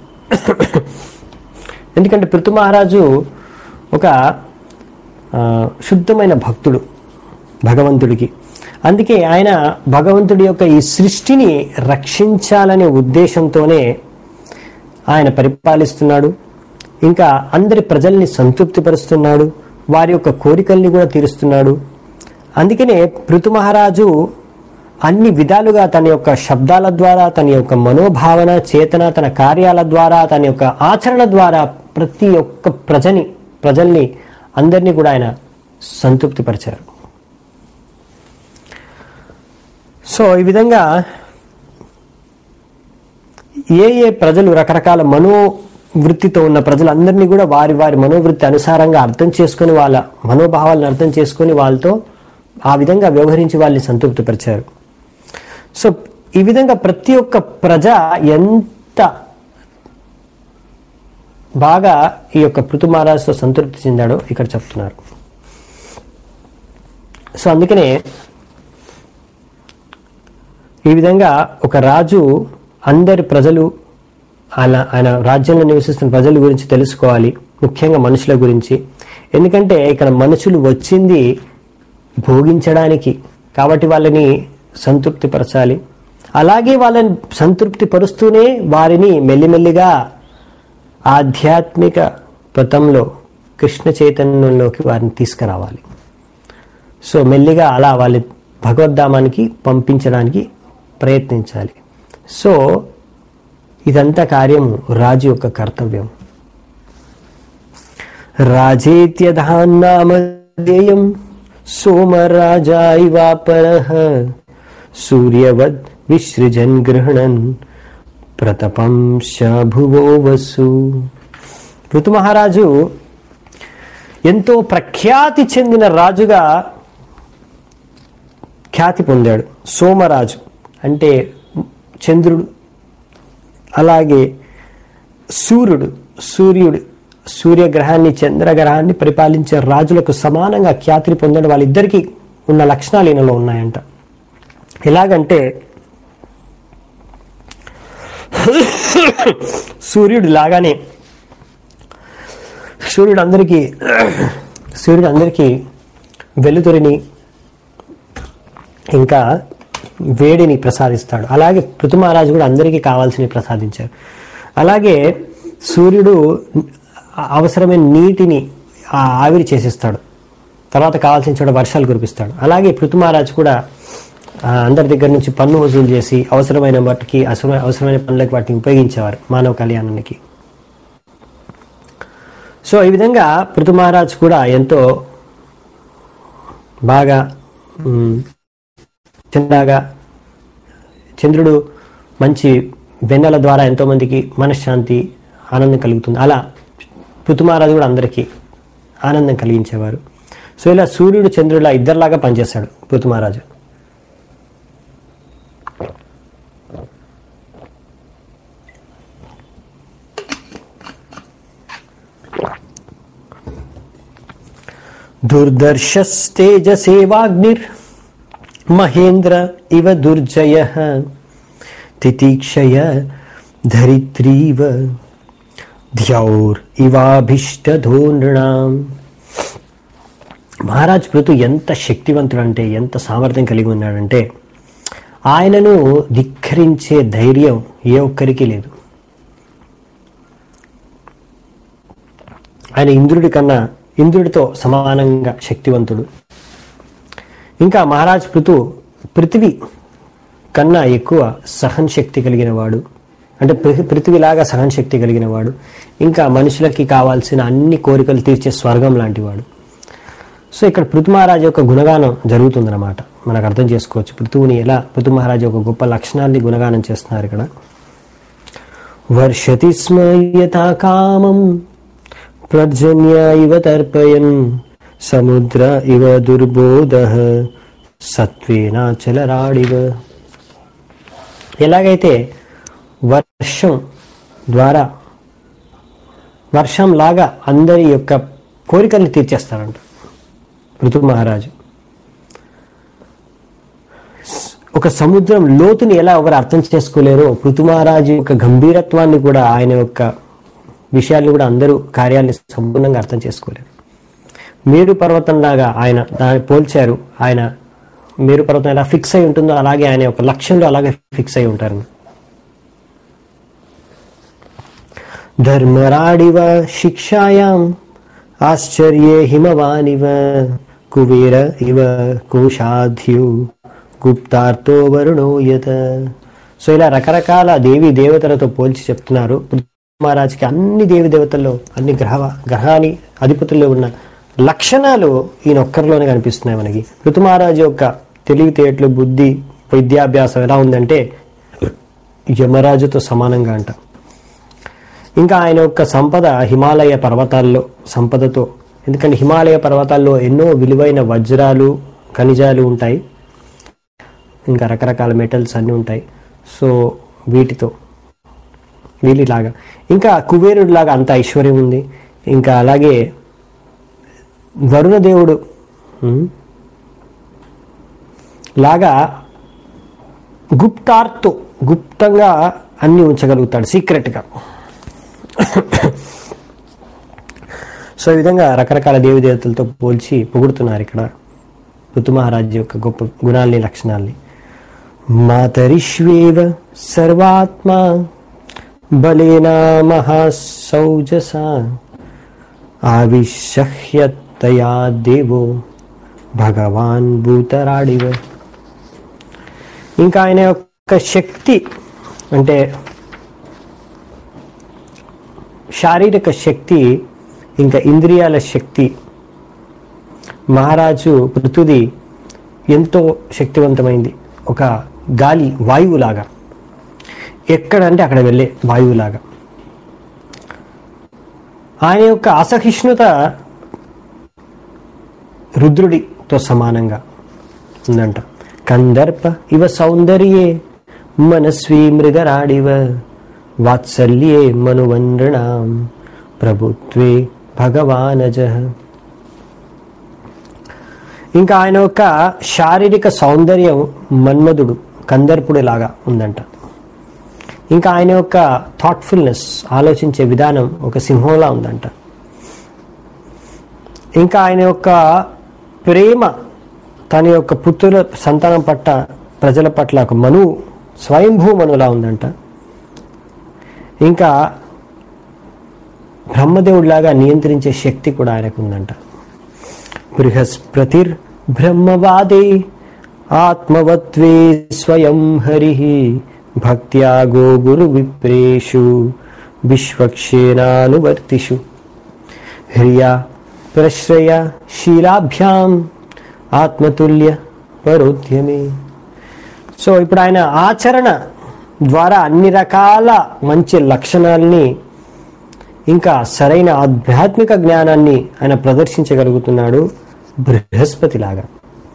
ఎందుకంటే పృథు మహారాజు ఒక ఆ, శుద్ధమైన భక్తుడు భగవంతుడికి అందుకే ఆయన భగవంతుడి యొక్క ఈ సృష్టిని రక్షించాలనే ఉద్దేశంతోనే ఆయన పరిపాలిస్తున్నాడు ఇంకా అందరి ప్రజల్ని సంతృప్తిపరుస్తున్నాడు వారి యొక్క కోరికల్ని కూడా తీరుస్తున్నాడు అందుకనే పృథు మహారాజు అన్ని విధాలుగా తన యొక్క శబ్దాల ద్వారా తన యొక్క మనోభావన చేతన తన కార్యాల ద్వారా తన యొక్క ఆచరణ ద్వారా ప్రతి ఒక్క ప్రజని ప్రజల్ని అందరినీ కూడా ఆయన సంతృప్తిపరిచారు సో ఈ విధంగా ఏ ఏ ప్రజలు రకరకాల మనోవృత్తితో ఉన్న ప్రజలందరినీ కూడా వారి వారి మనోవృత్తి అనుసారంగా అర్థం చేసుకొని వాళ్ళ మనోభావాలను అర్థం చేసుకొని వాళ్ళతో ఆ విధంగా వ్యవహరించి వాళ్ళని సంతృప్తిపరిచారు సో ఈ విధంగా ప్రతి ఒక్క ప్రజ ఎంత బాగా ఈ యొక్క పృథు మహారాజుతో సంతృప్తి చెందాడో ఇక్కడ చెప్తున్నారు సో అందుకనే ఈ విధంగా ఒక రాజు అందరి ప్రజలు ఆయన ఆయన రాజ్యంలో నివసిస్తున్న ప్రజల గురించి తెలుసుకోవాలి ముఖ్యంగా మనుషుల గురించి ఎందుకంటే ఇక్కడ మనుషులు వచ్చింది భోగించడానికి కాబట్టి వాళ్ళని సంతృప్తి పరచాలి అలాగే వాళ్ళని సంతృప్తి పరుస్తూనే వారిని మెల్లిమెల్లిగా ఆధ్యాత్మిక పథంలో కృష్ణ చైతన్యంలోకి వారిని తీసుకురావాలి సో మెల్లిగా అలా వాళ్ళ భగవద్ధామానికి పంపించడానికి ప్రయత్నించాలి సో ఇదంతా కార్యం రాజు యొక్క కర్తవ్యం రాజేత్యధాన్నామధేయం సోమరాజా ఇవాపర సూర్యవద్ విసృజన్ గృహణన్ ప్రతపం భువో వసు ఋతు మహారాజు ఎంతో ప్రఖ్యాతి చెందిన రాజుగా ఖ్యాతి పొందాడు సోమరాజు అంటే చంద్రుడు అలాగే సూర్యుడు సూర్యుడు సూర్యగ్రహాన్ని చంద్రగ్రహాన్ని పరిపాలించే రాజులకు సమానంగా ఖ్యాతిని పొందడం వాళ్ళిద్దరికీ ఉన్న లక్షణాలు ఈయనలో ఉన్నాయంట ఎలాగంటే సూర్యుడు లాగానే సూర్యుడు అందరికీ సూర్యుడు అందరికీ వెలుతురిని ఇంకా వేడిని ప్రసాదిస్తాడు అలాగే పృథుమహారాజు కూడా అందరికీ కావాల్సినవి ప్రసాదించారు అలాగే సూర్యుడు అవసరమైన నీటిని ఆ ఆవిరి చేసేస్తాడు తర్వాత కావాల్సిన చోట వర్షాలు కురిపిస్తాడు అలాగే పృథుమహారాజు కూడా ఆ, అందరి దగ్గర నుంచి పన్ను వసూలు చేసి అవసరమైన వాటికి అవసరమైన అవసరమైన పనులకు వాటిని ఉపయోగించేవారు మానవ కళ్యాణానికి సో ఈ విధంగా పృథు మహారాజ్ కూడా ఎంతో బాగా మ్, చందాగా చంద్రుడు మంచి వెన్నెల ద్వారా ఎంతోమందికి మనశ్శాంతి ఆనందం కలుగుతుంది అలా పృథు మహారాజు కూడా అందరికీ ఆనందం కలిగించేవారు సో ఇలా సూర్యుడు చంద్రుడిలా ఇద్దరిలాగా పనిచేశాడు పృథు మహారాజు దుర్దర్శస్తేజసేవాగ్నిర్ మహేంద్ర ఇవ దుర్జయ తితీక్షయ ధరిత్రీవ ధ్యౌర్ ఇవాభిష్టధో నృణాం మహారాజ్ పృథు ఎంత శక్తివంతుడంటే ఎంత సామర్థ్యం కలిగి ఉన్నాడంటే ఆయనను ధిక్కరించే ధైర్యం ఏ ఒక్కరికి లేదు ఆయన ఇంద్రుడి కన్నా ఇంద్రుడితో సమానంగా శక్తివంతుడు ఇంకా మహారాజ్ పృథు పృథివీ కన్నా ఎక్కువ సహన శక్తి కలిగిన వాడు అంటే పృ- పృథివీలాగా సహన శక్తి కలిగిన వాడు ఇంకా మనుషులకి కావాల్సిన అన్ని కోరికలు తీర్చే స్వర్గం లాంటివాడు సో ఇక్కడ పృథు మహారాజు యొక్క గుణగానం జరుగుతుందన్నమాట మనకు అర్థం చేసుకోవచ్చు పృథువుని ఎలా పృథు మహారాజు యొక్క గొప్ప లక్షణాన్ని గుణగానం చేస్తున్నారు ఇక్కడ వర్షతి స్మ యథా కామం పర్జన్య ఇవ తర్పయన్ సముద్ర ఇవ దుర్బోధ సత్వేనాచలరాడివ ఎలాగైతే వర్షం ద్వారా వర్షం లాగా అందరి యొక్క కోరికల్ని తీర్చేస్తారంట ఋతు మహారాజు ఒక సముద్రం లోతుని ఎలా ఎవరు అర్థం చేసుకోలేరో పృథుమహారాజు యొక్క గంభీరత్వాన్ని కూడా ఆయన యొక్క విషయాల్ని కూడా అందరూ కార్యాన్ని సంపూర్ణంగా అర్థం చేసుకోలేరు మేరు పర్వతంలాగా ఆయన దాన్ని పోల్చారు ఆయన మేరు పర్వతం ఎలా ఫిక్స్ అయి ఉంటుందో అలాగే ఆయన యొక్క లక్ష్యంలో అలాగే ఫిక్స్ అయి ఉంటారు ధర్మరాడివ శిక్షాయాం ఆశ్చర్యే హిమవానివ కుబేర ఇవ కోశాధ్యు గుప్తార్థో వరుణోయత సో ఇలా రకరకాల దేవి దేవతలతో పోల్చి చెప్తున్నారు మహారాజ్కి అన్ని దేవి దేవతల్లో అన్ని గ్రహ గ్రహాని అధిపతుల్లో ఉన్న లక్షణాలు ఈయన ఒక్కరిలోనే కనిపిస్తున్నాయి మనకి ఋతుమహారాజు యొక్క తెలివితేటలు బుద్ధి విద్యాభ్యాసం ఎలా ఉందంటే యమరాజుతో సమానంగా అంట ఇంకా ఆయన యొక్క సంపద హిమాలయ పర్వతాల్లో సంపదతో ఎందుకంటే హిమాలయ పర్వతాల్లో ఎన్నో విలువైన వజ్రాలు ఖనిజాలు ఉంటాయి ఇంకా రకరకాల మెటల్స్ అన్నీ ఉంటాయి సో వీటితో వీళ్ళలాగా ఇంకా కుబేరుడిలాగా అంత ఐశ్వర్యం ఉంది ఇంకా అలాగే వరుణదేవుడు ఉమ్, లాగా గుప్తార్తో గుప్తంగా అన్ని ఉంచగలుగుతాడు సీక్రెట్గా సో ఈ విధంగా రకరకాల దేవి దేవతలతో పోల్చి పొగుడుతున్నారు ఇక్కడ ఋతుమహారాజు యొక్క గొప్ప గుణాల్ని లక్షణాల్ని మాతరిష్వేవ సర్వాత్మా బలేనా మహాసౌజస ఆవిశహ్యతయా దేవో భగవాన్ భూతరాడివ ఇంకా ఆయన యొక్క శక్తి అంటే శారీరక శక్తి ఇంకా ఇంద్రియాల శక్తి మహారాజు పృథుది ఎంతో శక్తివంతమైంది ఒక గాలి వాయువులాగా ఎక్కడంటే అక్కడ వెళ్ళే వాయువులాగా ఆయన యొక్క అసహిష్ణుత రుద్రుడితో సమానంగా ఉందంట కందర్ప ఇవ సౌందర్యే మనస్వీ మృగరాడివ వాత్సల్యే మనువండ్రణాం ప్రభుత్వే భగవానజ ఇంకా ఆయన యొక్క శారీరక సౌందర్యం మన్మధుడు కందర్పుడు లాగా ఉందంట ఇంకా ఆయన యొక్క థాట్ఫుల్నెస్ ఆలోచించే విధానం ఒక సింహంలా ఉందంట ఇంకా ఆయన యొక్క ప్రేమ తన యొక్క పుత్రుల సంతానం పట్ల ప్రజల పట్ల ఒక మను స్వయంభూ మనులా ఉందంట ఇంకా బ్రహ్మదేవుడిలాగా నియంత్రించే శక్తి కూడా ఆయనకు ఉందంట బృహస్పతిర్ బ్రహ్మవాదే ఆత్మవత్వే స్వయం హరి భక్త్యా గో గురు విప్రేషు విశ్వక్షేణానువర్తిషు హ్రియా ప్రశ్రయ శీలాభ్యాం ఆత్మతుల్య పరోద్యమే సో ఇప్పుడు ఆయన ఆచరణ ద్వారా అన్ని రకాల మంచి లక్షణాల్ని ఇంకా సరైన ఆధ్యాత్మిక జ్ఞానాన్ని ఆయన ప్రదర్శించగలుగుతున్నాడు బృహస్పతిలాగా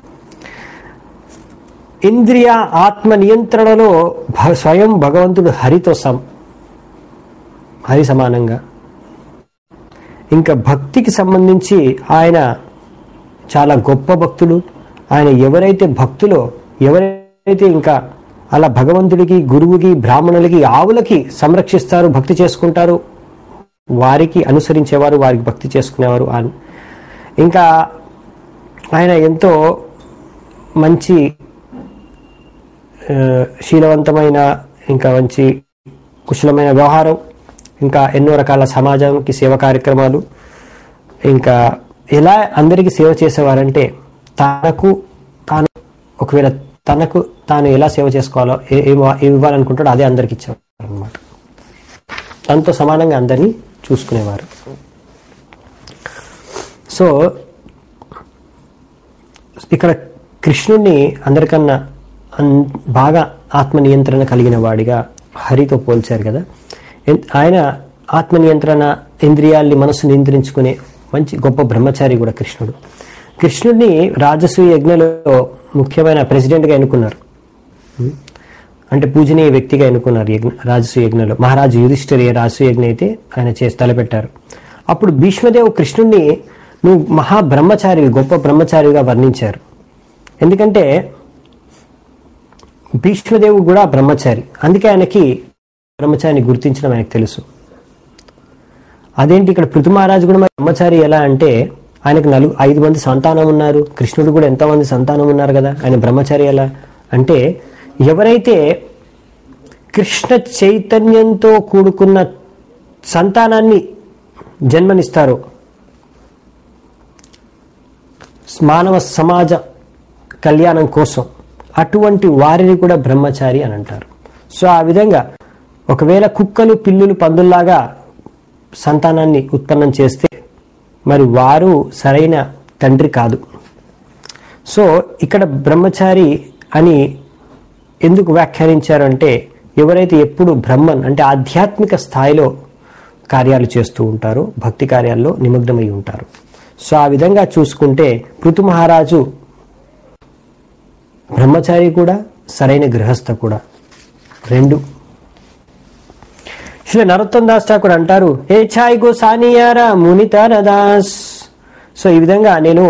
ఇంద్రియ ఆత్మ నియంత్రణలో భ- స్వయం భగవంతుడు హరితో సం హరి సమానంగా ఇంకా భక్తికి సంబంధించి ఆయన చాలా గొప్ప భక్తుడు ఆయన ఎవరైతే భక్తులో ఎవరైతే ఇంకా అలా భగవంతుడికి గురువుకి బ్రాహ్మణులకి ఆవులకి సంరక్షిస్తారు భక్తి చేసుకుంటారు వారికి అనుసరించేవారు వారికి భక్తి చేసుకునేవారు అని ఇంకా ఆయన ఎంతో మంచి ఆ, శీలవంతమైన ఇంకా మంచి కుశలమైన వ్యవహారం ఇంకా ఎన్నో రకాల సమాజానికి సేవ కార్యక్రమాలు ఇంకా ఎలా అందరికీ సేవ చేసేవారంటే తనకు తాను ఒకవేళ తనకు తాను ఎలా సేవ చేసుకోవాలో ఏ- ఏం ఏం ఇవ్వాలనుకుంటాడో అదే అందరికి ఇచ్చేవారు అనమాట తనతో సమానంగా అందరినీ చూసుకునేవారు సో ఇక్కడ కృష్ణుణ్ణి అందరికన్నా అన్- బాగా ఆత్మ నియంత్రణ కలిగిన వాడిగా హరితో పోల్చారు కదా ఎన్- ఆయన ఆత్మ నియంత్రణ ఇంద్రియాల్ని మనసు నియంత్రించుకునే మంచి గొప్ప బ్రహ్మచారి కూడా కృష్ణుడు కృష్ణుడిని రాజసూయ యజ్ఞలో ముఖ్యమైన ప్రెసిడెంట్గా ఎన్నుకున్నారు ఉం? అంటే పూజనీయ వ్యక్తిగా ఎన్నుకున్నారు యజ్ఞ రాజసూయ యజ్ఞలో మహారాజు యుధిష్ఠిర్ ఏ రాజసూయ యజ్ఞ అయితే ఆయన చేసి తలపెట్టారు అప్పుడు భీష్మదేవ్ కృష్ణుడిని నువ్వు మహా బ్రహ్మచారివి గొప్ప బ్రహ్మచారిగా వర్ణించారు ఎందుకంటే భీష్మదేవుడు కూడా బ్రహ్మచారి అందుకే ఆయనకి బ్రహ్మచారిని గుర్తించడం ఆయనకు తెలుసు అదేంటి ఇక్కడ పృథు మహారాజు కూడా మరి బ్రహ్మచారి ఎలా అంటే ఆయనకు నలుగు ఐదు మంది సంతానం ఉన్నారు కృష్ణుడు కూడా ఎంతమంది సంతానం ఉన్నారు కదా ఆయన బ్రహ్మచారి ఎలా అంటే ఎవరైతే కృష్ణ చైతన్యంతో కూడుకున్న సంతానాన్ని జన్మనిస్తారో మానవ సమాజ కళ్యాణం కోసం అటువంటి వారిని కూడా బ్రహ్మచారి అని అంటారు సో ఆ విధంగా ఒకవేళ కుక్కలు పిల్లులు పందుల్లాగా సంతానాన్ని ఉత్పన్నం చేస్తే మరి వారు సరైన తండ్రి కాదు సో ఇక్కడ బ్రహ్మచారి అని ఎందుకు వ్యాఖ్యానించారు అంటే ఎవరైతే ఎప్పుడు బ్రహ్మన్ అంటే ఆధ్యాత్మిక స్థాయిలో కార్యాలు చేస్తూ ఉంటారో భక్తి కార్యాల్లో నిమగ్నమై ఉంటారు సో ఆ విధంగా చూసుకుంటే పృథు మహారాజు బ్రహ్మచారి కూడా సరైన గృహస్థ కూడా రెండు శ్రీ నరోత్తం దాస్ ఠాకూర్ అంటారు ఏ ఛాయ్ గో సానియారా మునితార దాస్ సో ఈ విధంగా నేను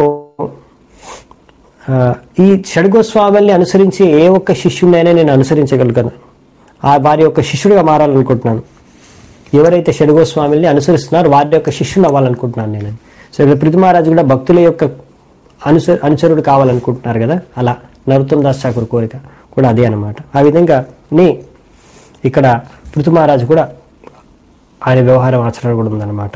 ఆ, ఈ షడ్గోస్వాముల్ని అనుసరించి ఏ ఒక్క శిష్యుడినైనా నేను అనుసరించగలుగుతాను ఆ వారి యొక్క శిష్యుడిగా మారాలనుకుంటున్నాను ఎవరైతే షడ్గోస్వాముల్ని అనుసరిస్తున్నారో వారి యొక్క శిష్యుడు అవ్వాలనుకుంటున్నాను నేను సో ఇక్కడ పృథు మహారాజు కూడా భక్తుల యొక్క అనుస అనుచరుడు కావాలనుకుంటున్నారు కదా అలా నరోత్తం దాస్ ఠాకూర్ కోరిక కూడా అదే అన్నమాట ఆ విధంగా నే ఇక్కడ పృథు మహారాజు కూడా ఆయన వ్యవహారం ఆచరణ కూడా ఉందన్నమాట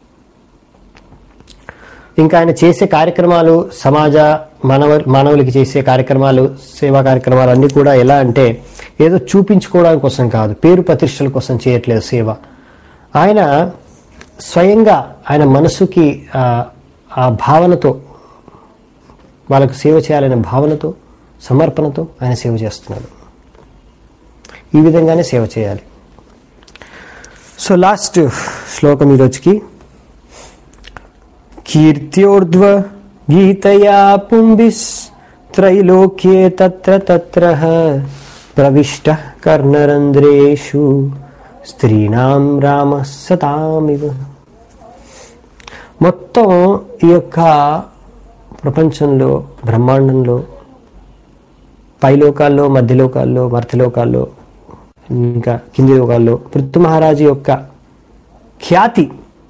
ఇంకా ఆయన చేసే కార్యక్రమాలు సమాజ మానవ మానవులకి చేసే కార్యక్రమాలు సేవా కార్యక్రమాలు అన్నీ కూడా ఎలా అంటే ఏదో చూపించుకోవడానికి కోసం కాదు పేరు ప్రతిష్టల కోసం చేయట్లేదు సేవ ఆయన స్వయంగా ఆయన మనసుకి ఆ, ఆ భావనతో వాళ్ళకు సేవ చేయాలనే భావనతో సమర్పణతో ఆయన సేవ చేస్తున్నాడు ఈ విధంగానే సేవ చేయాలి సో లాస్ట్ శ్లోకం ఈరోజుకి కీర్త్యోర్ధ్వ గీతయా పుంభిస్ త్రైలోక్యే తత్ర తత్ర ప్రవిష్ట కర్ణరంధ్రేషు స్త్రీణాం రామ సతామివ మొత్తం ఈ యొక్క ప్రపంచంలో బ్రహ్మాండంలో పైలోకాల్లో మధ్యలోకాల్లో మర్త్యలోకాల్లో ఇంకా కింది లోకాల్లో పృథు మహారాజు యొక్క ఖ్యాతి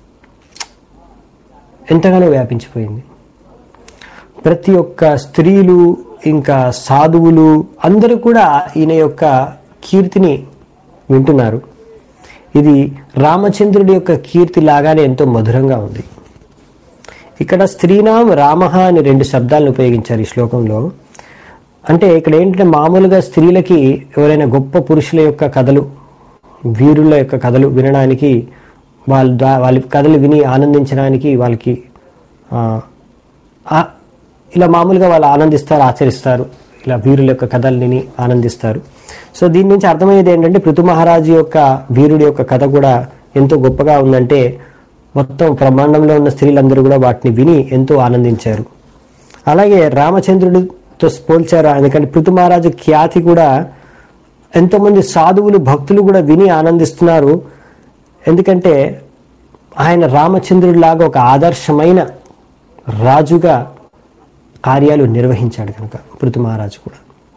ఎంతగానో వ్యాపించిపోయింది ప్రతి ఒక్క స్త్రీలు ఇంకా సాధువులు అందరూ కూడా ఈయన యొక్క కీర్తిని వింటున్నారు ఇది రామచంద్రుడి యొక్క కీర్తి లాగానే ఎంతో మధురంగా ఉంది ఇక్కడ స్త్రీనాం రామ అని రెండు శబ్దాలను ఉపయోగించారు ఈ శ్లోకంలో అంటే ఇక్కడ ఏంటంటే మామూలుగా స్త్రీలకి ఎవరైనా గొప్ప పురుషుల యొక్క కథలు వీరుల యొక్క కథలు వినడానికి వాళ్ళ ద్వా- వాళ్ళ కథలు విని ఆనందించడానికి వాళ్ళకి ఆ, ఆ, ఇలా మామూలుగా వాళ్ళు ఆనందిస్తారు ఆచరిస్తారు ఇలా వీరుల యొక్క కథలు విని ఆనందిస్తారు సో దీని నుంచి అర్థమయ్యేది ఏంటంటే పృథు మహారాజు యొక్క వీరుడి యొక్క కథ కూడా ఎంతో గొప్పగా ఉందంటే మొత్తం బ్రహ్మాండంలో ఉన్న స్త్రీలందరూ కూడా వాటిని విని ఎంతో ఆనందించారు అలాగే రామచంద్రుడితో పోల్చారు ఎందుకంటే పృథు మహారాజు ఖ్యాతి కూడా ఎంతోమంది సాధువులు భక్తులు కూడా విని ఆనందిస్తున్నారు ఎందుకంటే ఆయన రామచంద్రుడిలాగా ఒక ఆదర్శమైన రాజుగా కార్యాలు నిర్వహించాడు కనుక పృథు మహారాజు కూడా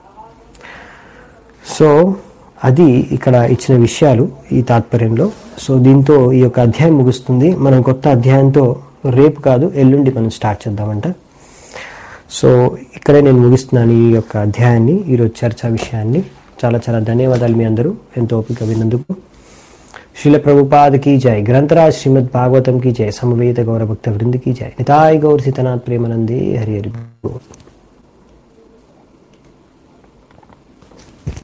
సో అది ఇక్కడ ఇచ్చిన విషయాలు ఈ తాత్పర్యంలో సో దీంతో ఈ యొక్క అధ్యాయం ముగుస్తుంది మనం కొత్త అధ్యాయంతో రేపు కాదు ఎల్లుండి మనం స్టార్ట్ చేద్దామంట సో ఇక్కడే నేను ముగిస్తున్నాను ఈ యొక్క అధ్యాయాన్ని ఈరోజు చర్చా విషయాన్ని చాలా చాలా ధన్యవాదాలు మీ అందరూ ఎంతో ఓపిక విన్నందుకు శిల ప్రభుపాद की जय ग्रंथराज श्रीमद् भागवतम की जय समवेत गौर भक्त वृंद की जय निताय गौर सीतनाथ प्रेमानंदे हरि हरि बोल